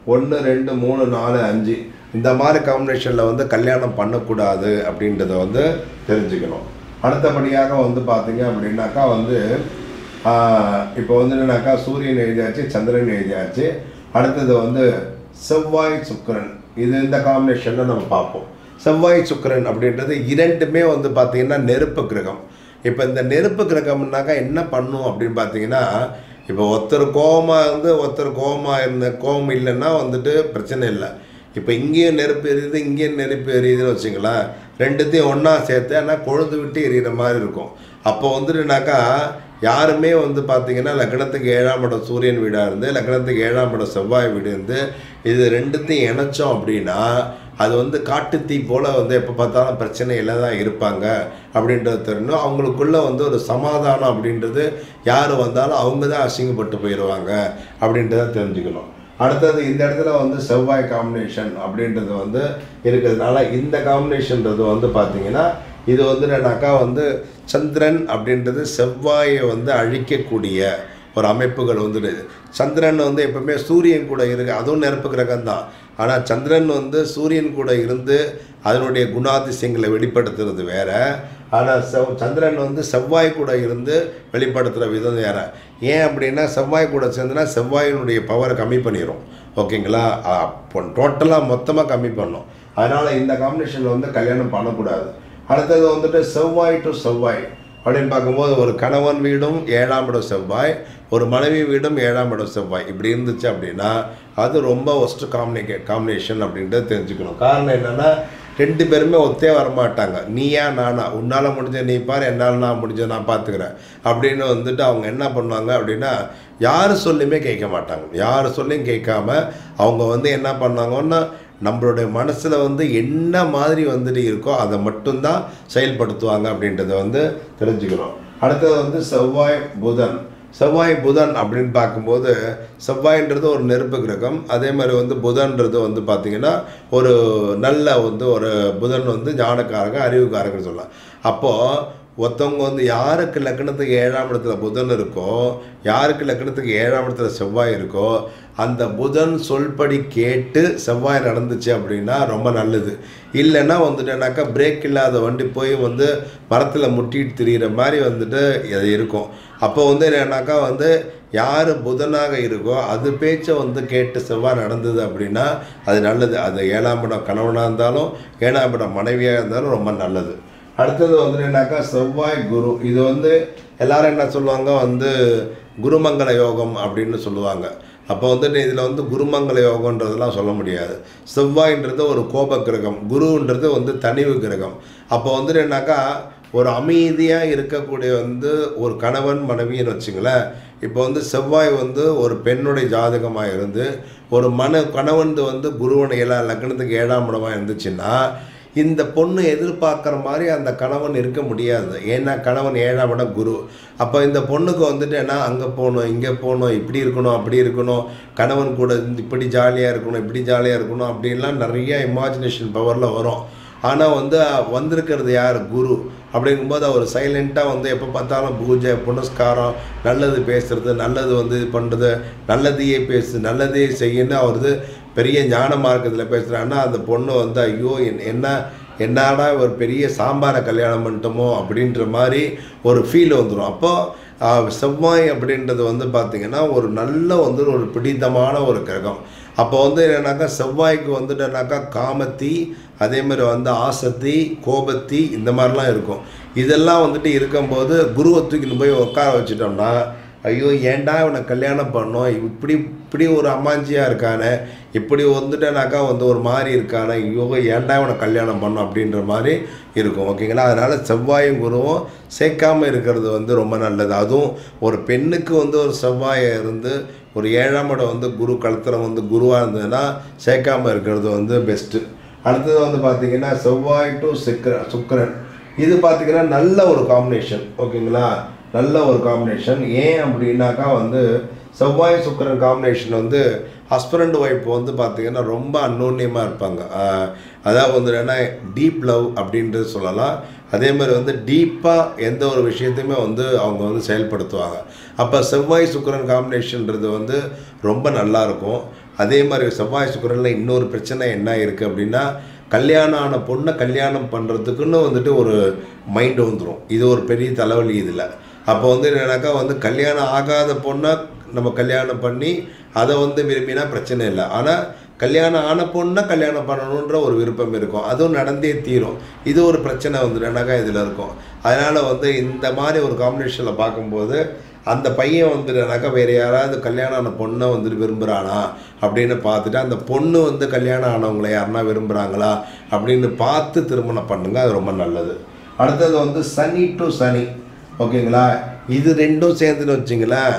ஒன்று ரெண்டு மூணு நாலு அஞ்சு இந்த மாதிரி காம்பினேஷனில் வந்து கல்யாணம் பண்ணக்கூடாது அப்படின்றத வந்து தெரிஞ்சுக்கணும் அடுத்தபடியாக வந்து பார்த்தீங்க அப்படின்னாக்கா வந்து ஆஹ், இப்போ வந்து என்னன்னாக்கா சூரியன் எழுதியாச்சு சந்திரன் எழுதியாச்சு அடுத்தது வந்து செவ்வாய் சுக்கிரன் இது இந்த காம்பினேஷனில் நம்ம பார்ப்போம் செவ்வாய் சுக்கிரன் அப்படின்றது இரண்டுமே வந்து பார்த்தீங்கன்னா நெருப்பு கிரகம் இப்போ இந்த நெருப்பு கிரகம்னாக்கா என்ன பண்ணும் அப்படின்னு பார்த்தீங்கன்னா இப்போ ஒருத்தர் கோவமாக இருந்து ஒருத்தர் கோவமாக இருந்த கோவம் இல்லைன்னா வந்துட்டு பிரச்சனை இல்லை இப்போ இங்கேயும் நெருப்பு எரியுது இங்கேயும் நெருப்பு எரியுதுன்னு வச்சுங்களேன் ரெண்டுத்தையும் ஒன்றா சேர்த்து ஆனால் கொழுந்து விட்டு எரியிற மாதிரி இருக்கும் அப்போ வந்துட்டுனாக்கா யாருமே வந்து பார்த்தீங்கன்னா லக்னத்துக்கு ஏழாம் இடம் சூரியன் வீடாக இருந்து லக்னத்துக்கு ஏழாம் இடம் செவ்வாய் வீடு இருந்து இது ரெண்டுத்தையும் இணைச்சோம் அப்படின்னா அது வந்து காட்டுத்தீ போல் வந்து எப்போ பார்த்தாலும் பிரச்சனையில் தான் இருப்பாங்க அப்படின்றது தெரியணும் அவங்களுக்குள்ள வந்து ஒரு சமாதானம் அப்படின்றது யார் வந்தாலும் அவங்க தான் அசிங்கப்பட்டு போயிடுவாங்க அப்படின்றத தெரிஞ்சுக்கணும் அடுத்தது இந்த இடத்துல வந்து செவ்வாய் காம்பினேஷன் அப்படின்றது வந்து இருக்கிறதுனால இந்த காம்பினேஷன்றது வந்து பார்த்தீங்கன்னா இது வந்து என்னன்னாக்கா வந்து சந்திரன் அப்படின்றது செவ்வாயை வந்து அழிக்கக்கூடிய ஒரு அமைப்புகள் வந்துடுது சந்திரன் வந்து எப்பவுமே சூரியன் கூட இருக்கு அதுவும் நெருப்பு கிரகம் தான் ஆனால் சந்திரன் வந்து சூரியன் கூட இருந்து அதனுடைய குணாதிசயங்களை வெளிப்படுத்துறது வேற ஆனால் செவ் சந்திரன் வந்து செவ்வாய் கூட இருந்து வெளிப்படுத்துகிற விதம் வேற ஏன் அப்படின்னா செவ்வாய் கூட சேர்ந்துனா செவ்வாயினுடைய பவரை கம்மி பண்ணிடும் ஓகேங்களா டோட்டலாக மொத்தமாக கம்மி பண்ணும் அதனால் இந்த காம்பினேஷனில் வந்து கல்யாணம் பண்ணக்கூடாது அடுத்தது வந்துட்டு செவ்வாய் டு செவ்வாய் அப்படின்னு பார்க்கும்போது ஒரு கணவன் வீடும் ஏழாம் இடம் செவ்வாய் ஒரு மனைவி வீடும் ஏழாம் இடம் செவ்வாய் இப்படி இருந்துச்சு அப்படின்னா அது ரொம்ப ஒஸ்ட் காம்பினே காம்பினேஷன் அப்படின்றது தெரிஞ்சுக்கணும் காரணம் என்னென்னா ரெண்டு பேருமே ஒத்தே வரமாட்டாங்க நீயா நானா உன்னால் முடிஞ்ச நீ பாரு என்னால் நான் முடிஞ்ச நான் பார்த்துக்கிறேன் அப்படின்னு வந்துட்டு அவங்க என்ன பண்ணுவாங்க அப்படின்னா யார் சொல்லியுமே கேட்க மாட்டாங்க யார் சொல்லியும் கேட்காம அவங்க வந்து என்ன பண்ணாங்கன்னா நம்மளுடைய மனசில் வந்து என்ன மாதிரி வந்துட்டு இருக்கோ அதை மட்டும்தான் செயல்படுத்துவாங்க அப்படின்றத வந்து தெரிஞ்சுக்கணும் அடுத்தது வந்து செவ்வாய் புதன் செவ்வாய் புதன் அப்படின்னு பார்க்கும்போது செவ்வாய்ன்றது ஒரு நெருப்பு கிரகம் அதே மாதிரி வந்து புதன்றது வந்து பார்த்திங்கன்னா ஒரு நல்ல வந்து ஒரு புதன் வந்து ஞானக்காரக அறிவுக்காரகன்னு சொல்லலாம் அப்போது ஒருத்தவங்க வந்து யாருக்கு லக்னத்துக்கு ஏழாம் இடத்துல புதன் இருக்கோ யாருக்கு லக்னத்துக்கு ஏழாம் இடத்துல செவ்வாய் இருக்கோ அந்த புதன் சொல்படி கேட்டு செவ்வாய் நடந்துச்சு அப்படின்னா ரொம்ப நல்லது இல்லைன்னா வந்துட்டுனாக்கா பிரேக் இல்லாத வண்டி போய் வந்து மரத்தில் முட்டிட்டு திரியிற மாதிரி வந்துட்டு அது இருக்கும் அப்போ வந்து என்னன்னாக்கா வந்து யார் புதனாக இருக்கோ அது பேச்சை வந்து கேட்டு செவ்வாய் நடந்தது அப்படின்னா அது நல்லது அது ஏழாம் இடம் கணவனாக இருந்தாலும் ஏழாம் இடம் மனைவியாக இருந்தாலும் ரொம்ப நல்லது அடுத்தது வந்து என்னன்னாக்கா செவ்வாய் குரு இது வந்து எல்லாரும் என்ன சொல்லுவாங்க வந்து குருமங்கள யோகம் அப்படின்னு சொல்லுவாங்க அப்போ வந்துட்டு இதில் வந்து குருமங்கள யோகன்றதெல்லாம் சொல்ல முடியாது செவ்வாய்ன்றது ஒரு கோப கிரகம் குருன்றது வந்து தனிவு கிரகம் அப்போ வந்துட்டு என்னாக்கா ஒரு அமைதியாக இருக்கக்கூடிய வந்து ஒரு கணவன் மனைவின்னு வச்சுங்களேன் இப்போ வந்து செவ்வாய் வந்து ஒரு பெண்ணுடைய ஜாதகமாக இருந்து ஒரு மன கணவன் வந்து குருவனை ஏழா லக்னத்துக்கு ஏழாம் இடமாக இருந்துச்சுன்னா இந்த பொண்ணு எதிர்பார்க்குற மாதிரி அந்த கணவன் இருக்க முடியாது ஏன்னா கணவன் ஏழாம் இடம் குரு அப்போ இந்த பொண்ணுக்கு வந்துட்டு என்ன அங்கே போகணும் இங்கே போகணும் இப்படி இருக்கணும் அப்படி இருக்கணும் கணவன் கூட இருந்து இப்படி ஜாலியாக இருக்கணும் இப்படி ஜாலியாக இருக்கணும் அப்படின்லாம் நிறைய இமேஜினேஷன் பவரில் வரும் ஆனால் வந்து வந்திருக்கிறது யார் குரு அப்படிங்கும்போது அவர் சைலண்ட்டாக வந்து எப்போ பார்த்தாலும் பூஜை புனஸ்காரம் நல்லது பேசுறது நல்லது வந்து இது பண்ணுறது நல்லதையே பேசு நல்லதையே செய்யணும் அவரது பெரிய ஞான மார்க்கத்தில் பேசுகிறான்னா அந்த பொண்ணு வந்து ஐயோ என்- என்ன என்னடா ஒரு பெரிய சாம்பாரை கல்யாணம் பண்ணிட்டோமோ அப்படின்ற மாதிரி ஒரு ஃபீல் வந்துடும் அப்போது செவ்வாய் அப்படின்றது வந்து பார்த்திங்கன்னா ஒரு நல்ல வந்து ஒரு பிடித்தமான ஒரு கிரகம் அப்போ வந்து என்னன்னாக்கா செவ்வாய்க்கு வந்துட்டு என்னன்னாக்கா காமத்தி அதே மாதிரி வந்து ஆசத்தி கோபத்தி இந்த மாதிரிலாம் இருக்கும் இதெல்லாம் வந்துட்டு இருக்கும்போது குருவை தூக்கின்னு போய் உட்கார வச்சுட்டோம்னா ஐயோ ஏன்டா இவனை கல்யாணம் பண்ணோம் இப்படி இப்படி ஒரு அம்மாஞ்சியாக இருக்கானே இப்படி வந்துட்டேனாக்கா வந்து ஒரு மாதிரி இருக்கானே ஐயோ ஏன்டா இவனை கல்யாணம் பண்ணோம் அப்படின்ற மாதிரி இருக்கும் ஓகேங்களா அதனால் செவ்வாயும் குருவும் சேர்க்காம இருக்கிறது வந்து ரொம்ப நல்லது அதுவும் ஒரு பெண்ணுக்கு வந்து ஒரு செவ்வாயை இருந்து ஒரு ஏழாம் இடம் வந்து குரு கழுத்தில் வந்து குருவாக இருந்ததுன்னா சேர்க்காம இருக்கிறது வந்து பெஸ்ட்டு அடுத்தது வந்து பார்த்திங்கன்னா செவ்வாய் டு சுக்கிர சுக்கிரன் இது பார்த்திங்கன்னா நல்ல ஒரு காம்பினேஷன் ஓகேங்களா நல்ல ஒரு காம்பினேஷன் ஏன் அப்படின்னாக்கா வந்து செவ்வாய் சுக்கிரன் காம்பினேஷன் வந்து ஹஸ்பண்ட் ஒய்ஃப் வந்து பார்த்திங்கன்னா ரொம்ப அன்னோன்யமாக இருப்பாங்க ஆஹ் அதாவது வந்து என்னென்னா டீப் லவ் அப்படின்றது சொல்லலாம் அதே மாதிரி வந்து டீப்பாக எந்த ஒரு விஷயத்தையுமே வந்து அவங்க வந்து செயல்படுத்துவாங்க அப்போ செவ்வாய் சுக்கிரன் காம்பினேஷன்றது வந்து ரொம்ப நல்லா இருக்கும் அதே மாதிரி செவ்வாய் சுக்கிரனில் இன்னொரு பிரச்சனை என்ன இருக்குது அப்படின்னா கல்யாணம் ஆன பொண்ணை கல்யாணம் பண்ணுறதுக்குன்னு வந்துட்டு ஒரு மைண்டு வந்துடும் இது ஒரு பெரிய தலைவலி இதில் அப்போ வந்து என்னன்னாக்கா வந்து கல்யாணம் ஆகாத பொண்ணை நம்ம கல்யாணம் பண்ணி அதை வந்து விரும்பினா பிரச்சனை இல்லை ஆனால் கல்யாணம் ஆன பொண்ணை கல்யாணம் பண்ணணுன்ற ஒரு விருப்பம் இருக்கும் அதுவும் நடந்தே தீரும் இது ஒரு பிரச்சனை வந்துட்டுனாக்கா இதில் இருக்கும் அதனால் வந்து இந்த மாதிரி ஒரு காம்பினேஷனில் பார்க்கும்போது அந்த பையன் வந்துட்டுனாக்கா வேறு யாராவது கல்யாணம் ஆன பொண்ணை வந்துட்டு விரும்புகிறானா அப்படின்னு பார்த்துட்டு அந்த பொண்ணு வந்து கல்யாணம் ஆனவங்களை யாருன்னா விரும்புகிறாங்களா அப்படின்னு பார்த்து திருமணம் பண்ணுங்க அது ரொம்ப நல்லது அடுத்தது வந்து சனி டு சனி ஓகேங்களா இது ரெண்டும் சேர்ந்துன்னு வச்சிங்களேன்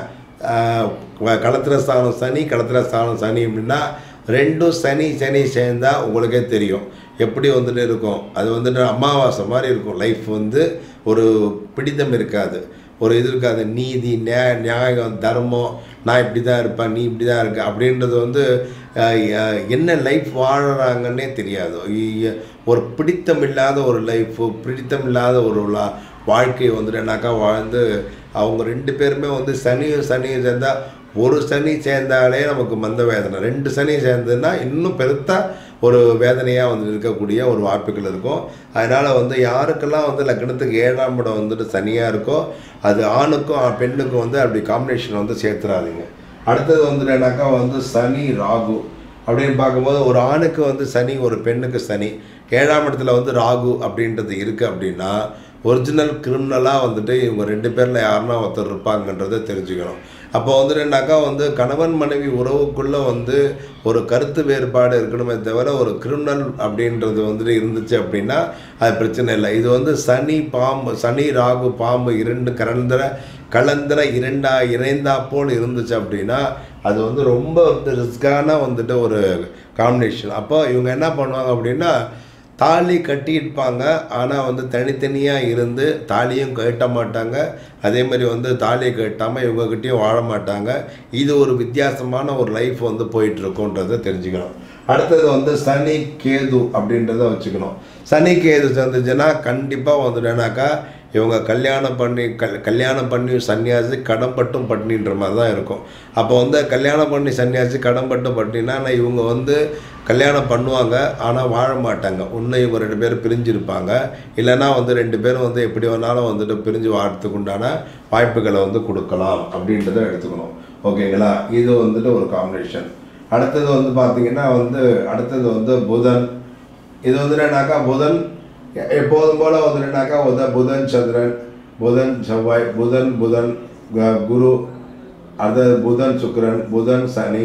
களத்திர ஸ்தானம் சனி களத்திர ஸ்தானம் சனி அப்படின்னா ரெண்டும் சனி சனி சேர்ந்தா உங்களுக்கே தெரியும் எப்படி வந்துட்டு இருக்கும் அது வந்துட்டு அமாவாசை மாதிரி இருக்கும் லைஃப் வந்து ஒரு பிடித்தம் இருக்காது ஒரு இது இருக்காது நீதி நியா நியாயம் தர்மம் நான் இப்படி தான் இருப்பேன் நீ இப்படி தான் இருக்க அப்படின்றது வந்து அஹ், அஹ், என்ன லைஃப் வாழுறாங்கன்னே தெரியாது இ- ஒரு பிடித்தம் இல்லாத ஒரு லைஃப் பிடித்தம் இல்லாத ஒரு லா- வாழ்க்கையை வந்துட்டுனாக்கா வாழ்ந்து அவங்க ரெண்டு பேருமே வந்து சனியும் சனியும் சேர்ந்தால் ஒரு சனி சேர்ந்தாலே நமக்கு மந்த வேதனை ரெண்டு சனி சேர்ந்ததுன்னா இன்னும் பெருத்தா ஒரு வேதனையாக வந்து இருக்கக்கூடிய ஒரு வாய்ப்புகள் இருக்கும் அதனால் வந்து யாருக்கெல்லாம் வந்து லக்னத்துக்கு ஏழாம் இடம் வந்துட்டு சனியாக இருக்கோ அது ஆணுக்கும் ஆ- பெண்ணுக்கும் வந்து அப்படி காம்பினேஷன் வந்து சேர்த்துறாதீங்க அடுத்தது வந்துட்டுனாக்கா வந்து சனி ராகு அப்படின்னு பார்க்கும்போது ஒரு ஆணுக்கு வந்து சனி ஒரு பெண்ணுக்கு சனி ஏழாம் இடத்துல வந்து ராகு அப்படின்றது இருக்குது அப்படின்னா ஒரிஜினல் கிரிமினலாக வந்துட்டு இவங்க ரெண்டு பேரில் யாருன்னா ஒருத்தர் இருப்பாங்கன்றதை தெரிஞ்சுக்கணும் அப்போ வந்துட்டுனாக்கா வந்து கணவன் மனைவி உறவுக்குள்ளே வந்து ஒரு கருத்து வேறுபாடு இருக்கணுமே தவிர ஒரு கிரிமினல் அப்படின்றது வந்துட்டு இருந்துச்சு அப்படின்னா அது பிரச்சனை இல்லை இது வந்து சனி பாம்பு சனி ராகு பாம்பு இரண்டு கலந்தர கலந்தர இரண்டா இணைந்தா போல் இருந்துச்சு அப்படின்னா அது வந்து ரொம்ப வந்து ரிஸ்கான வந்துட்டு ஒரு காம்பினேஷன் அப்போ இவங்க என்ன பண்ணுவாங்க அப்படின்னா தாலி கட்டியிருப்பாங்க ஆனால் வந்து தனித்தனியாக இருந்து தாலியும் கட்ட மாட்டாங்க அதே மாதிரி வந்து தாலியை கட்டாமல் இவங்ககிட்டயும் வாழ மாட்டாங்க இது ஒரு வித்தியாசமான ஒரு லைஃப் வந்து போயிட்டுருக்குன்றதை தெரிஞ்சுக்கணும் அடுத்தது வந்து சனி கேது அப்படின்றத வச்சுக்கணும் சனி கேது சேர்ந்துச்சுன்னா கண்டிப்பாக வந்துட்டேனாக்கா இவங்க கல்யாணம் பண்ணி கல் கல்யாணம் பண்ணி சன்னியாசி கடன்பட்டும் பட்னின்ற மாதிரி தான் இருக்கும் அப்போ வந்து கல்யாணம் பண்ணி சன்னியாசி கடன்பட்டும் பட்னினா நான் இவங்க வந்து கல்யாணம் பண்ணுவாங்க ஆனால் வாழ மாட்டாங்க ஒன்று இவங்க ரெண்டு பேரும் பிரிஞ்சிருப்பாங்க இல்லைன்னா வந்து ரெண்டு பேரும் வந்து எப்படி வேணாலும் வந்துட்டு பிரிஞ்சு வாழறதுக்கு உண்டான வாய்ப்புகளை வந்து கொடுக்கலாம் அப்படின்றத எடுத்துக்கணும் ஓகேங்களா இது வந்துட்டு ஒரு காம்பினேஷன் அடுத்தது வந்து பார்த்தீங்கன்னா வந்து அடுத்தது வந்து புதன் இது வந்து என்னன்னாக்கா புதன் எ- எப்போதும் போல் வந்து என்னன்னாக்கா உத புதன் சந்திரன் புதன் செவ்வாய் புதன் புதன் க- குரு அடுத்தது புதன் சுக்கிரன் புதன் சனி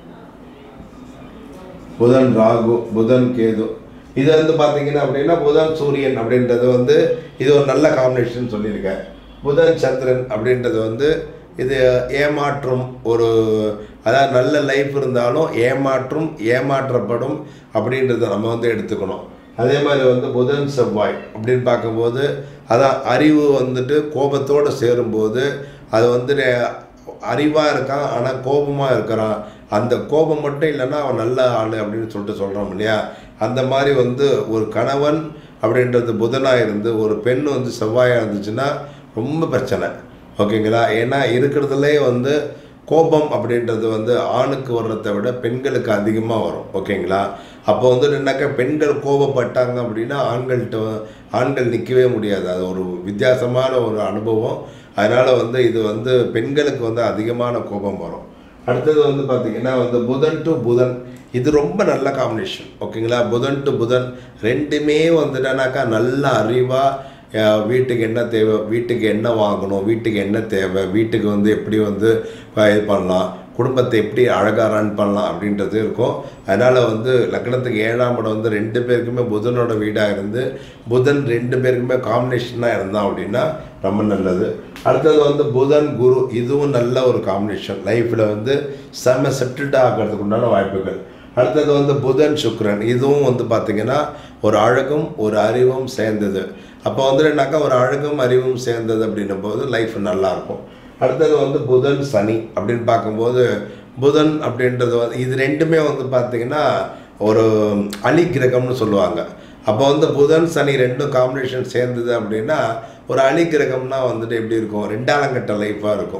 புதன் ராகு புதன் கேது இது வந்து பார்த்தீங்கன்னா அப்படின்னா புதன் சூரியன் அப்படின்றது வந்து இது ஒரு நல்ல காம்பினேஷன் சொல்லியிருக்கேன் புதன் சந்திரன் அப்படின்றது வந்து இது ஏமாற்றும் ஒரு அதாவது நல்ல லைஃப் இருந்தாலும் ஏமாற்றும் ஏமாற்றப்படும் அப்படின்றத நம்ம வந்து எடுத்துக்கணும் அதே மாதிரி வந்து புதன் செவ்வாய் அப்படின்னு பார்க்கும்போது அதான் அறிவு வந்துட்டு கோபத்தோடு சேரும்போது அது வந்து அறிவாக இருக்கான் ஆனால் கோபமாக இருக்கிறான் அந்த கோபம் மட்டும் இல்லைன்னா அவன் நல்ல ஆள் அப்படின்னு சொல்லிட்டு சொல்கிறோம் இல்லையா அந்த மாதிரி வந்து ஒரு கணவன் அப்படின்றது புதனாக இருந்து ஒரு பெண் வந்து செவ்வாயாக இருந்துச்சுன்னா ரொம்ப பிரச்சனை ஓகேங்களா ஏன்னா இருக்கிறதுலே வந்து கோபம் அப்படின்றது வந்து ஆணுக்கு வர்றதை விட பெண்களுக்கு அதிகமாக வரும் ஓகேங்களா அப்போ வந்து என்னக்கா பெண்கள் கோபப்பட்டாங்க அப்படின்னா ஆண்கள்கிட்ட ஆண்கள் நிற்கவே முடியாது அது ஒரு வித்தியாசமான ஒரு அனுபவம் அதனால் வந்து இது வந்து பெண்களுக்கு வந்து அதிகமான கோபம் வரும் அடுத்தது வந்து பார்த்திங்கன்னா வந்து புதன் டு புதன் இது ரொம்ப நல்ல காம்பினேஷன் ஓகேங்களா புதன் டு புதன் ரெண்டுமே வந்துட்டானாக்கா நல்ல அறிவாக அஹ் வீட்டுக்கு என்ன தேவை வீட்டுக்கு என்ன வாங்கணும் வீட்டுக்கு என்ன தேவை வீட்டுக்கு வந்து எப்படி வந்து அஹ் இது பண்ணலாம் குடும்பத்தை எப்படி அழகாக ரன் பண்ணலாம் அப்படின்றது இருக்கும் அதனால் வந்து லக்னத்துக்கு ஏழாம் இடம் வந்து ரெண்டு பேருக்குமே புதனோட வீடாக இருந்து புதன் ரெண்டு பேருக்குமே காம்பினேஷனாக இருந்தான் அப்படின்னா ரொம்ப நல்லது அடுத்தது வந்து புதன் குரு இதுவும் நல்ல ஒரு காம்பினேஷன் லைஃப்பில் வந்து செம்ம செட்டில்டாக ஆகிறதுக்கு உண்டான வாய்ப்புகள் அடுத்தது வந்து புதன் சுக்கிரன் இதுவும் வந்து பார்த்திங்கன்னா ஒரு அழகும் ஒரு அறிவும் சேர்ந்தது அப்போ வந்து என்னன்னாக்கா ஒரு அழகும் அறிவும் சேர்ந்தது அப்படின்னும் போது லைஃப் நல்லாயிருக்கும் அடுத்தது வந்து புதன் சனி அப்படின்னு பார்க்கும்போது புதன் அப்படின்றது வந்து இது ரெண்டுமே வந்து பார்த்திங்கன்னா ஒரு அலி கிரகம்னு சொல்லுவாங்க அப்போ வந்து புதன் சனி ரெண்டும் காம்பினேஷன் சேர்ந்தது அப்படின்னா ஒரு அலி கிரகம்னா வந்துட்டு எப்படி இருக்கும் ரெண்டாலங்கட்ட லைஃபாக இருக்கும்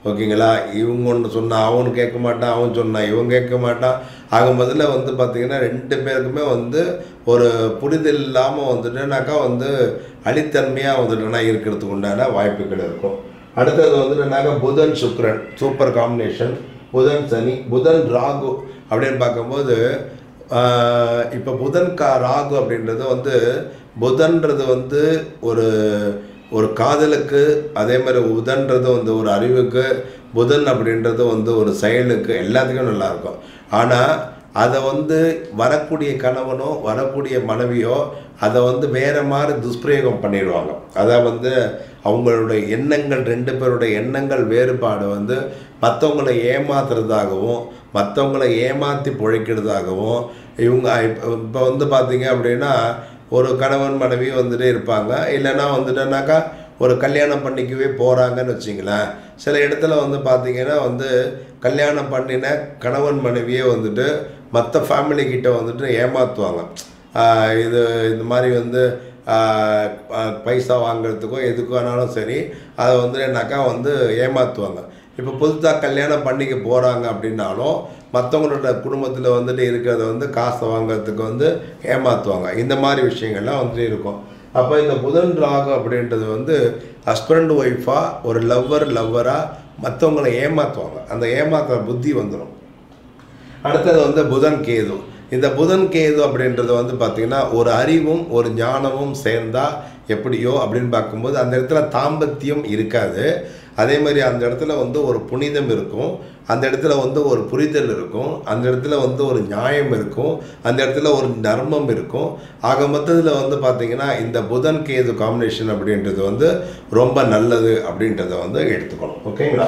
ஓகேங்களா இவங்க ஒன்று சொன்னா அவன் கேட்க மாட்டான் அவன் சொன்னான் இவன் கேட்க மாட்டான் ஆக முதல்ல வந்து பார்த்திங்கன்னா ரெண்டு பேருக்குமே வந்து ஒரு புரிதல் இல்லாமல் வந்துட்டுனாக்கா வந்து அடித்தன்மையாக வந்துட்டுனா இருக்கிறதுக்கு உண்டான வாய்ப்புகள் இருக்கும் அடுத்தது வந்துட்டுனாக்கா புதன் சுக்கிரன் சூப்பர் காம்பினேஷன் புதன் சனி புதன் ராகு அப்படின்னு பார்க்கும்போது இப்போ புதன் கா ராகு அப்படின்றது வந்து புதன்றது வந்து ஒரு ஒரு காதலுக்கு அதே மாதிரி புதன்றது வந்து ஒரு அறிவுக்கு புதன் அப்படின்றது வந்து ஒரு செயலுக்கு எல்லாத்துக்கும் நல்லா இருக்கும் ஆனால் அதை வந்து வரக்கூடிய கணவனோ வரக்கூடிய மனைவியோ அதை வந்து வேற மாதிரி துஷ்பிரயோகம் பண்ணிடுவாங்க அதை வந்து அவங்களுடைய எண்ணங்கள் ரெண்டு பேருடைய எண்ணங்கள் வேறுபாடு வந்து மற்றவங்களை ஏமாத்துறதாகவும் மற்றவங்களை ஏமாற்றி பிழைக்கிறதாகவும் இவங்க இப்போ வந்து பார்த்தீங்க அப்படின்னா ஒரு கணவன் மனைவி வந்துட்டு இருப்பாங்க இல்லைன்னா வந்துட்டுனாக்கா ஒரு கல்யாணம் பண்ணிக்கவே போகிறாங்கன்னு வச்சிங்களேன் சில இடத்துல வந்து பார்த்தீங்கன்னா வந்து கல்யாணம் பண்ணின கணவன் மனைவியே வந்துட்டு மற்ற ஃபேமிலி கிட்ட வந்துட்டு ஏமாற்றுவாங்க ஆஹ் இது இந்த மாதிரி வந்து ஆஹ் ஆஹ் பைசா வாங்குறதுக்கோ எதுக்கு வேணாலும் சரி அதை வந்து என்னாக்கா வந்து ஏமாற்றுவாங்க இப்போ புதுசாக கல்யாணம் பண்ணிக்க போகிறாங்க அப்படின்னாலும் மற்றவங்களோட குடும்பத்தில் வந்துட்டு இருக்கிறத வந்து காசை வாங்குறதுக்கு வந்து ஏமாற்றுவாங்க இந்த மாதிரி விஷயங்கள்லாம் வந்துட்டு இருக்கும் அப்போ இந்த புதன் ராகு அப்படின்றது வந்து ஹஸ்பண்ட் ஒய்ஃபாக ஒரு லவ்வர் லவ்வராக மற்றவங்களை ஏமாற்றுவாங்க அந்த ஏமாத்துற புத்தி வந்துடும் அடுத்தது வந்து புதன் கேது இந்த புதன் கேது அப்படின்றது வந்து பார்த்திங்கன்னா ஒரு அறிவும் ஒரு ஞானமும் சேர்ந்தா எப்படியோ அப்படின்னு பார்க்கும்போது அந்த இடத்துல தாம்பத்தியம் இருக்காது அதே மாதிரி அந்த இடத்துல வந்து ஒரு புனிதம் இருக்கும் அந்த இடத்துல வந்து ஒரு புரிதல் இருக்கும் அந்த இடத்துல வந்து ஒரு நியாயம் இருக்கும் அந்த இடத்துல ஒரு நர்மம் இருக்கும் ஆக மொத்தத்தில் வந்து பார்த்திங்கன்னா இந்த புதன் கேது காம்பினேஷன் அப்படின்றது வந்து ரொம்ப நல்லது அப்படின்றத வந்து எடுத்துக்கணும் ஓகேங்களா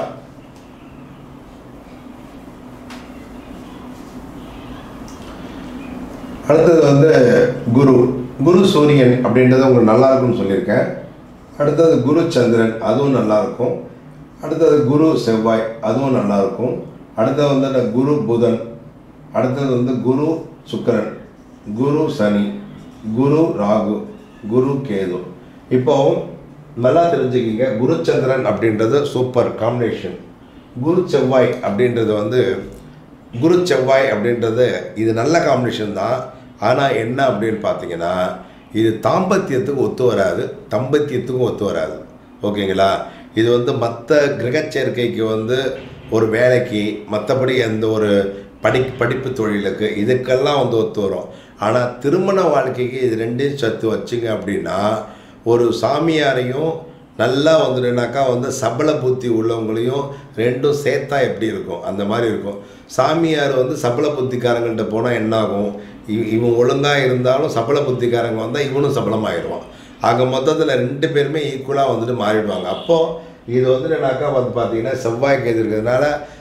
அடுத்தது வந்து குரு குரு சூரியன் அப்படின்றது உங்களுக்கு நல்லா இருக்கும்னு சொல்லியிருக்கேன் அடுத்தது குரு சந்திரன் அதுவும் நல்லா இருக்கும் அடுத்தது குரு செவ்வாய் அதுவும் நல்லா இருக்கும் அடுத்தது வந்து இந்த குரு புதன் அடுத்தது வந்து குரு சுக்கிரன் குரு சனி குரு ராகு குரு கேது இப்போ நல்லா தெரிஞ்சுக்கிங்க குரு சந்திரன் அப்படின்றது சூப்பர் காம்பினேஷன் குரு செவ்வாய் அப்படின்றது வந்து குரு செவ்வாய் அப்படின்றது இது நல்ல காம்பினேஷன் தான் ஆனால் என்ன அப்படின்னு பார்த்தீங்கன்னா இது தாம்பத்தியத்துக்கு ஒத்து வராது தம்பத்தியத்துக்கும் ஒத்து வராது ஓகேங்களா இது வந்து மற்ற கிரகச் சேர்க்கைக்கு வந்து ஒரு வேலைக்கு மற்றபடி எந்த ஒரு படி படிப்பு தொழிலுக்கு இதுக்கெல்லாம் வந்து ஒத்து வரும் ஆனால் திருமண வாழ்க்கைக்கு இது ரெண்டையும் சத்து வச்சுங்க அப்படின்னா ஒரு சாமியாரையும் நல்லா வந்துட்டுனாக்கா வந்து சபல புத்தி உள்ளவங்களையும் ரெண்டும் சேர்த்தா எப்படி இருக்கும் அந்த மாதிரி இருக்கும் சாமியார் வந்து சபல புத்திக்காரங்கள்ட்ட போனால் என்னாகும் இவ இவன் ஒழுங்காக இருந்தாலும் சபல புத்திக்காரங்க வந்தால் இவனும் சபலமாயிடுவான் ஆக மொத்தத்தில் ரெண்டு பேருமே ஈக்குவலாக வந்துட்டு மாறிடுவாங்க அப்போது இது வந்து என்னன்னாக்கா வந்து பார்த்தீங்கன்னா செவ்வாய் கேது இருக்கிறதுனால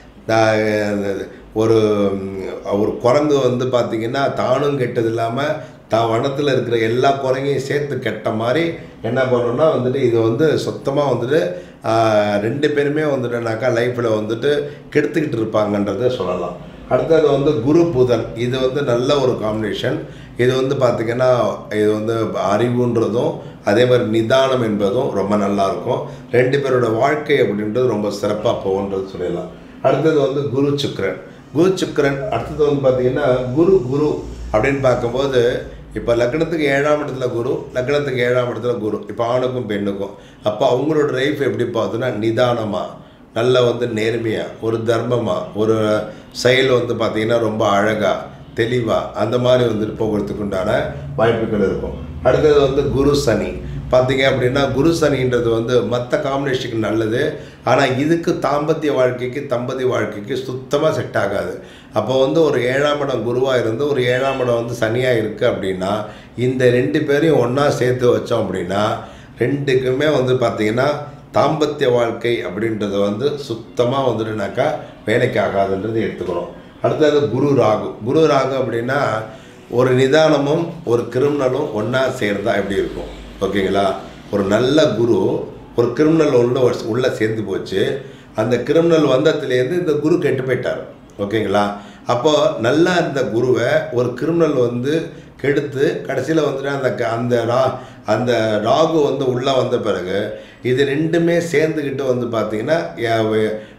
நான் ஒரு ஒரு குரங்கு வந்து பார்த்திங்கன்னா தானும் கெட்டது இல்லாமல் தான் வனத்தில் இருக்கிற எல்லா குரங்கையும் சேர்த்து கெட்ட மாதிரி என்ன பண்ணணும்னா வந்துட்டு இது வந்து சுத்தமாக வந்துட்டு ஆஹ், ரெண்டு பேருமே வந்துட்டுனாக்கா லைஃப்பில் வந்துட்டு கெடுத்துக்கிட்டு இருப்பாங்கன்றதை சொல்லலாம் அடுத்தது வந்து குரு புதன் இது வந்து நல்ல ஒரு காம்பினேஷன் இது வந்து பார்த்திங்கன்னா இது வந்து அறிவுன்றதும் அதே மாதிரி நிதானம் என்பதும் ரொம்ப நல்லா இருக்கும் ரெண்டு பேரோட வாழ்க்கை அப்படின்றது ரொம்ப சிறப்பாக போகுன்றது சொல்லிடலாம் அடுத்தது வந்து குரு சுக்கிரன் குரு சுக்கிரன் அடுத்தது வந்து பார்த்திங்கன்னா குரு குரு அப்படின்னு பார்க்கும்போது இப்போ லக்னத்துக்கு ஏழாம் இடத்துல குரு லக்னத்துக்கு ஏழாம் இடத்துல குரு இப்போ ஆணுக்கும் பெண்ணுக்கும் அப்போ அவங்களோட லைஃப் எப்படி பார்த்தோன்னா நிதானமாக நல்ல வந்து நேர்மையாக ஒரு தர்மமாக ஒரு செயல் வந்து பார்த்திங்கன்னா ரொம்ப அழகாக தெளிவாக அந்த மாதிரி வந்துட்டு போகிறதுக்கு உண்டான வாய்ப்புகள் இருக்கும் அடுத்தது வந்து குரு சனி பார்த்தீங்க அப்படின்னா குரு சனின்றது வந்து மற்ற காம்பினேஷனுக்கு நல்லது ஆனால் இதுக்கு தாம்பத்திய வாழ்க்கைக்கு தம்பதி வாழ்க்கைக்கு சுத்தமாக செட் ஆகாது அப்போ வந்து ஒரு ஏழாம் இடம் குருவாக இருந்து ஒரு ஏழாம் இடம் வந்து சனியாக இருக்குது அப்படின்னா இந்த ரெண்டு பேரையும் ஒன்றா சேர்த்து வச்சோம் அப்படின்னா ரெண்டுக்குமே வந்து பார்த்திங்கன்னா தாம்பத்திய வாழ்க்கை அப்படின்றது வந்து சுத்தமாக வந்துட்டுனாக்கா வேலைக்கு ஆகாதுன்றது எடுத்துக்கிறோம் அடுத்தது குரு ராகு குரு ராகு அப்படின்னா ஒரு நிதானமும் ஒரு கிரிமினலும் ஒன்றா சேர்ந்தா எப்படி இருக்கும் ஓகேங்களா ஒரு நல்ல குரு ஒரு கிரிமினல் உள்ள உள்ளே சேர்ந்து போச்சு அந்த கிரிமினல் வந்ததுலேருந்து இந்த குரு கெட்டு போயிட்டார் ஓகேங்களா அப்போ நல்லா இருந்த குருவை ஒரு கிரிமினல் வந்து கெடுத்து கடைசியில் வந்துட்டு அந்த க- அந்த ரா அந்த ராகு வந்து உள்ளே வந்த பிறகு இது ரெண்டுமே சேர்ந்துக்கிட்டு வந்து பார்த்தீங்கன்னா யா- வே-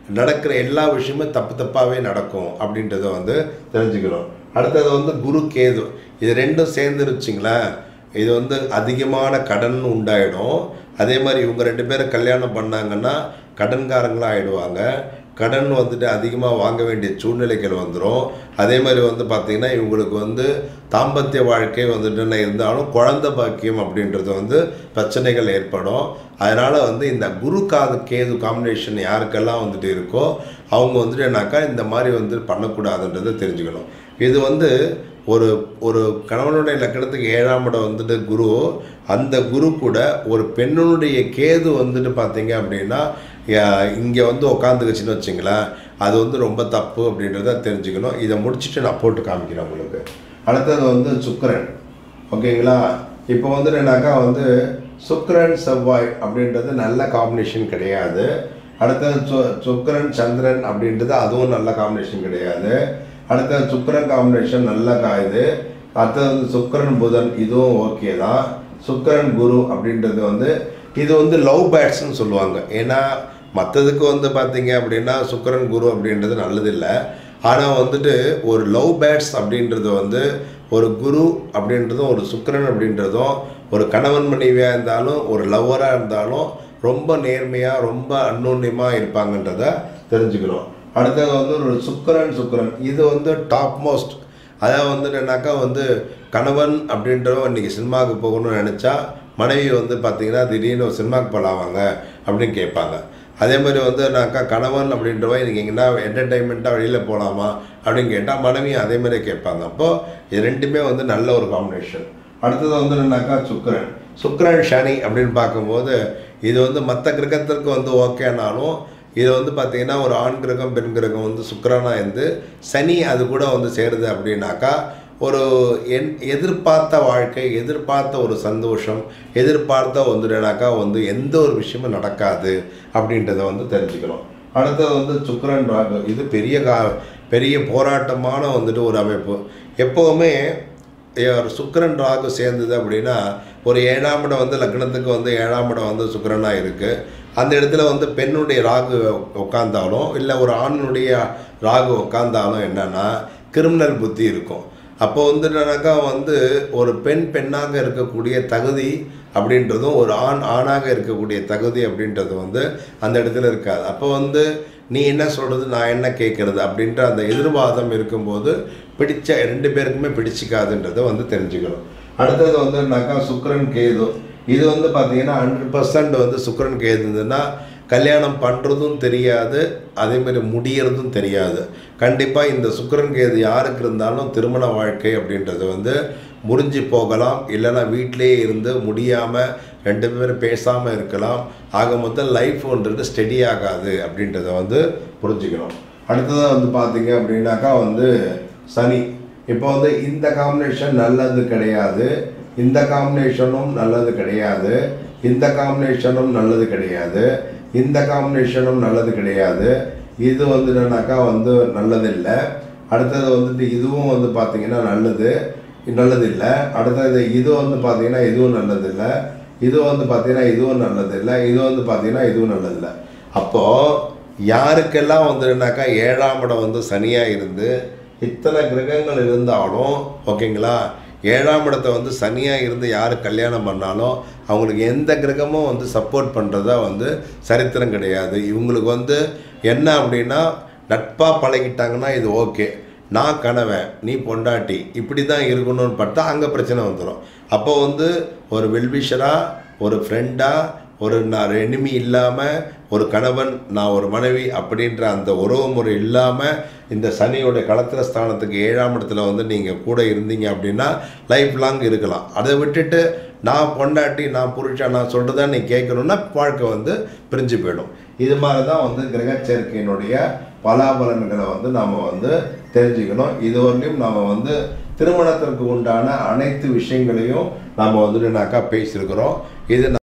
நடக்கிற எல்லா விஷயமும் தப்பு தப்பாகவே நடக்கும் அப்படின்றத வந்து தெரிஞ்சுக்கணும் அடுத்தது வந்து குரு கேது இது ரெண்டும் சேர்ந்துருச்சுங்களேன் இது வந்து அதிகமான கடன் உண்டாயிடும் அதே மாதிரி இவங்க ரெண்டு பேரும் கல்யாணம் பண்ணாங்கன்னா கடன்காரங்களாக ஆயிடுவாங்க கடன் வந்துட்டு அதிகமாக வாங்க வேண்டிய சூழ்நிலைகள் வந்துடும் அதே மாதிரி வந்து பார்த்திங்கன்னா இவங்களுக்கு வந்து தாம்பத்திய வாழ்க்கை வந்துட்டு இருந்தாலும் குழந்தை பாக்கியம் அப்படின்றது வந்து பிரச்சனைகள் ஏற்படும் அதனால் வந்து இந்த குரு காது கேது காம்பினேஷன் யாருக்கெல்லாம் வந்துட்டு இருக்கோ அவங்க வந்துட்டு என்னாக்கா இந்த மாதிரி வந்து பண்ணக்கூடாதுன்றதை தெரிஞ்சுக்கணும் இது வந்து ஒரு ஒரு கணவனுடைய லக்கணத்துக்கு ஏழாம் இடம் வந்துட்டு குரு அந்த குரு கூட ஒரு பெண்ணுடைய கேது வந்துட்டு பார்த்தீங்க அப்படின்னா இங்கே வந்து உட்காந்துக்குச்சின்னு வச்சிங்களேன் அது வந்து ரொம்ப தப்பு அப்படின்றத தெரிஞ்சுக்கணும் இதை முடிச்சுட்டு நான் போட்டு காமிக்கிறேன் உங்களுக்கு அடுத்தது வந்து சுக்கிரன் ஓகேங்களா இப்போ வந்து என்னன்னாக்கா வந்து சுக்கிரன் செவ்வாய் அப்படின்றது நல்ல காம்பினேஷன் கிடையாது அடுத்தது சு சுக்கிரன் சந்திரன் அப்படின்றது அதுவும் நல்ல காம்பினேஷன் கிடையாது அடுத்தது சுக்கிரன் காம்பினேஷன் நல்ல காயுது அடுத்தது வந்து சுக்கிரன் புதன் இதுவும் ஓகே தான் சுக்கிரன் குரு அப்படின்றது வந்து இது வந்து லவ் பேட்ஸ்னு சொல்லுவாங்க ஏன்னா மற்றதுக்கு வந்து பார்த்தீங்க அப்படின்னா சுக்கிரன் குரு அப்படின்றது நல்லதில்லை ஆனால் வந்துட்டு ஒரு லவ் பேட்ஸ் அப்படின்றது வந்து ஒரு குரு அப்படின்றதும் ஒரு சுக்கிரன் அப்படின்றதும் ஒரு கணவன் மனைவியாக இருந்தாலும் ஒரு லவ்வராக இருந்தாலும் ரொம்ப நேர்மையாக ரொம்ப அன்னோன்யமாக இருப்பாங்கன்றத தெரிஞ்சுக்கணும் அடுத்தது வந்து ஒரு சுக்கிரன் சுக்கிரன் இது வந்து டாப் மோஸ்ட் அதாவது வந்து என்னன்னாக்கா வந்து கணவன் அப்படின்றவன் இன்றைக்கி சினிமாவுக்கு போகணும்னு நினச்சா மனைவி வந்து பார்த்தீங்கன்னா திடீர்னு ஒரு சினிமாவுக்கு போகலாம் வாங்க அப்படின்னு கேட்பாங்க அதே மாதிரி வந்து நாக்கா கணவன் அப்படின்றவன் இன்றைக்கி எங்கன்னா என்டர்டைன்மெண்ட்டாக வெளியில் போகலாமா அப்படின்னு கேட்டால் மனைவியும் அதே மாதிரி கேட்பாங்க அப்போது இது ரெண்டுமே வந்து நல்ல ஒரு காம்பினேஷன் அடுத்தது வந்து என்னன்னாக்கா சுக்கிரன் சுக்கிரன் சனி அப்படின்னு பார்க்கும்போது இது வந்து மற்ற கிரகத்திற்கு வந்து ஓகேனாலும் இது வந்து பார்த்திங்கன்னா ஒரு ஆண் கிரகம் பெண் கிரகம் வந்து சுக்கிரனா இருந்து சனி அது கூட வந்து சேருது அப்படின்னாக்கா ஒரு என் எதிர்பார்த்த வாழ்க்கை எதிர்பார்த்த ஒரு சந்தோஷம் எதிர்பார்த்த வந்துடுனாக்கா வந்து எந்த ஒரு விஷயமும் நடக்காது அப்படின்றத வந்து தெரிஞ்சுக்கணும் அடுத்தது வந்து சுக்கிரன் ராகு இது பெரிய கா பெரிய போராட்டமான வந்துட்டு ஒரு அமைப்பு எப்போவுமே ஏ- ஒரு சுக்கிரன் ராகு சேர்ந்தது அப்படின்னா ஒரு ஏழாம் இடம் வந்து லக்னத்துக்கு வந்து ஏழாம் இடம் வந்து சுக்கிரனாக இருக்குது அந்த இடத்துல வந்து பெண்ணுடைய ராகு உட்காந்தாலும் இல்லை ஒரு ஆணுடைய ராகு உட்காந்தாலும் என்னன்னா கிரிமினல் புத்தி இருக்கும் அப்போ வந்து என்னன்னாக்கா வந்து ஒரு பெண் பெண்ணாக இருக்கக்கூடிய தகுதி அப்படின்றதும் ஒரு ஆண் ஆணாக இருக்கக்கூடிய தகுதி அப்படின்றது வந்து அந்த இடத்துல இருக்காது அப்போ வந்து நீ என்ன சொல்கிறது நான் என்ன கேட்குறது அப்படின்ற அந்த எதிர்வாதம் இருக்கும்போது பிடிச்ச ரெண்டு பேருக்குமே பிடிச்சிக்காதுன்றதை வந்து தெரிஞ்சுக்கணும் அடுத்தது வந்துனாக்கா சுக்கிரன் கேது இது வந்து பார்த்தீங்கன்னா ஹண்ட்ரட் பர்சன்ட் வந்து சுக்கிரன் கேது இருந்ததுன்னா கல்யாணம் பண்ணுறதும் தெரியாது அதேமாரி முடியறதும் தெரியாது கண்டிப்பாக இந்த சுக்கிரன் கேது யாருக்கு இருந்தாலும் திருமண வாழ்க்கை அப்படின்றது வந்து முறிஞ்சு போகலாம் இல்லைன்னா வீட்டிலேயே இருந்து முடியாமல் ரெண்டு பேரும் பேசாமல் இருக்கலாம் ஆக மொத்தம் லைஃப்ன்றது ஸ்டெடி ஆகாது அப்படின்றத வந்து புரிஞ்சுக்கணும் அடுத்ததாக வந்து பார்த்தீங்க அப்படின்னாக்கா வந்து சனி இப்போ வந்து இந்த காம்பினேஷன் நல்லது கிடையாது இந்த காம்பினேஷனும் நல்லது கிடையாது இந்த காம்பினேஷனும் நல்லது கிடையாது இந்த காம்பினேஷனும் நல்லது கிடையாது இது வந்து என்னன்னாக்கா வந்து நல்லதில்லை அடுத்தது வந்துட்டு இதுவும் வந்து பார்த்தீங்கன்னா நல்லது நல்லது இல்லை அடுத்தது இது வந்து பார்த்தீங்கன்னா இதுவும் நல்லது இல்லை இது வந்து பார்த்தீங்கன்னா இதுவும் நல்லது இல்லை இது வந்து பார்த்தீங்கன்னா இதுவும் நல்லதில்லை அப்போது யாருக்கெல்லாம் வந்துன்னாக்கா ஏழாம் இடம் வந்து சனியாக இருந்து இத்தனை கிரகங்கள் இருந்தாலும் ஓகேங்களா ஏழாம் இடத்தை வந்து சனியாக இருந்து யார் கல்யாணம் பண்ணாலும் அவங்களுக்கு எந்த கிரகமும் வந்து சப்போர்ட் பண்ணுறதா வந்து சரித்திரம் கிடையாது இவங்களுக்கு வந்து என்ன அப்படின்னா நட்பாக பழகிட்டாங்கன்னா இது ஓகே நான் கணவன் நீ பொண்டாட்டி இப்படி தான் இருக்கணும்னு பார்த்தா அங்கே பிரச்சனை வந்துடும் அப்போ வந்து ஒரு வெல்விஷராக ஒரு ஃப்ரெண்டாக ஒரு நான் எனிமி இல்லாமல் ஒரு கணவன் நான் ஒரு மனைவி அப்படின்ற அந்த உறவு முறை இல்லாமல் இந்த சனியோட களத்திர ஸ்தானத்துக்கு ஏழாம் இடத்துல வந்து நீங்கள் கூட இருந்தீங்க அப்படின்னா லைஃப் லாங் இருக்கலாம் அதை விட்டுட்டு நான் பொண்டாட்டி நான் புருஷன் நான் சொல்கிறதா நீ கேட்கணுன்னா வாழ்க்கை வந்து பிரிஞ்சு போயிடும் இது மாதிரி தான் வந்து கிரக சேர்க்கையினுடைய பலாபலன்களை வந்து நாம் வந்து தெரிஞ்சுக்கணும் இதுவரையும் நாம் வந்து திருமணத்திற்கு உண்டான அனைத்து விஷயங்களையும் நாம் வந்துட்டுனாக்கா பேசியிருக்கிறோம் இது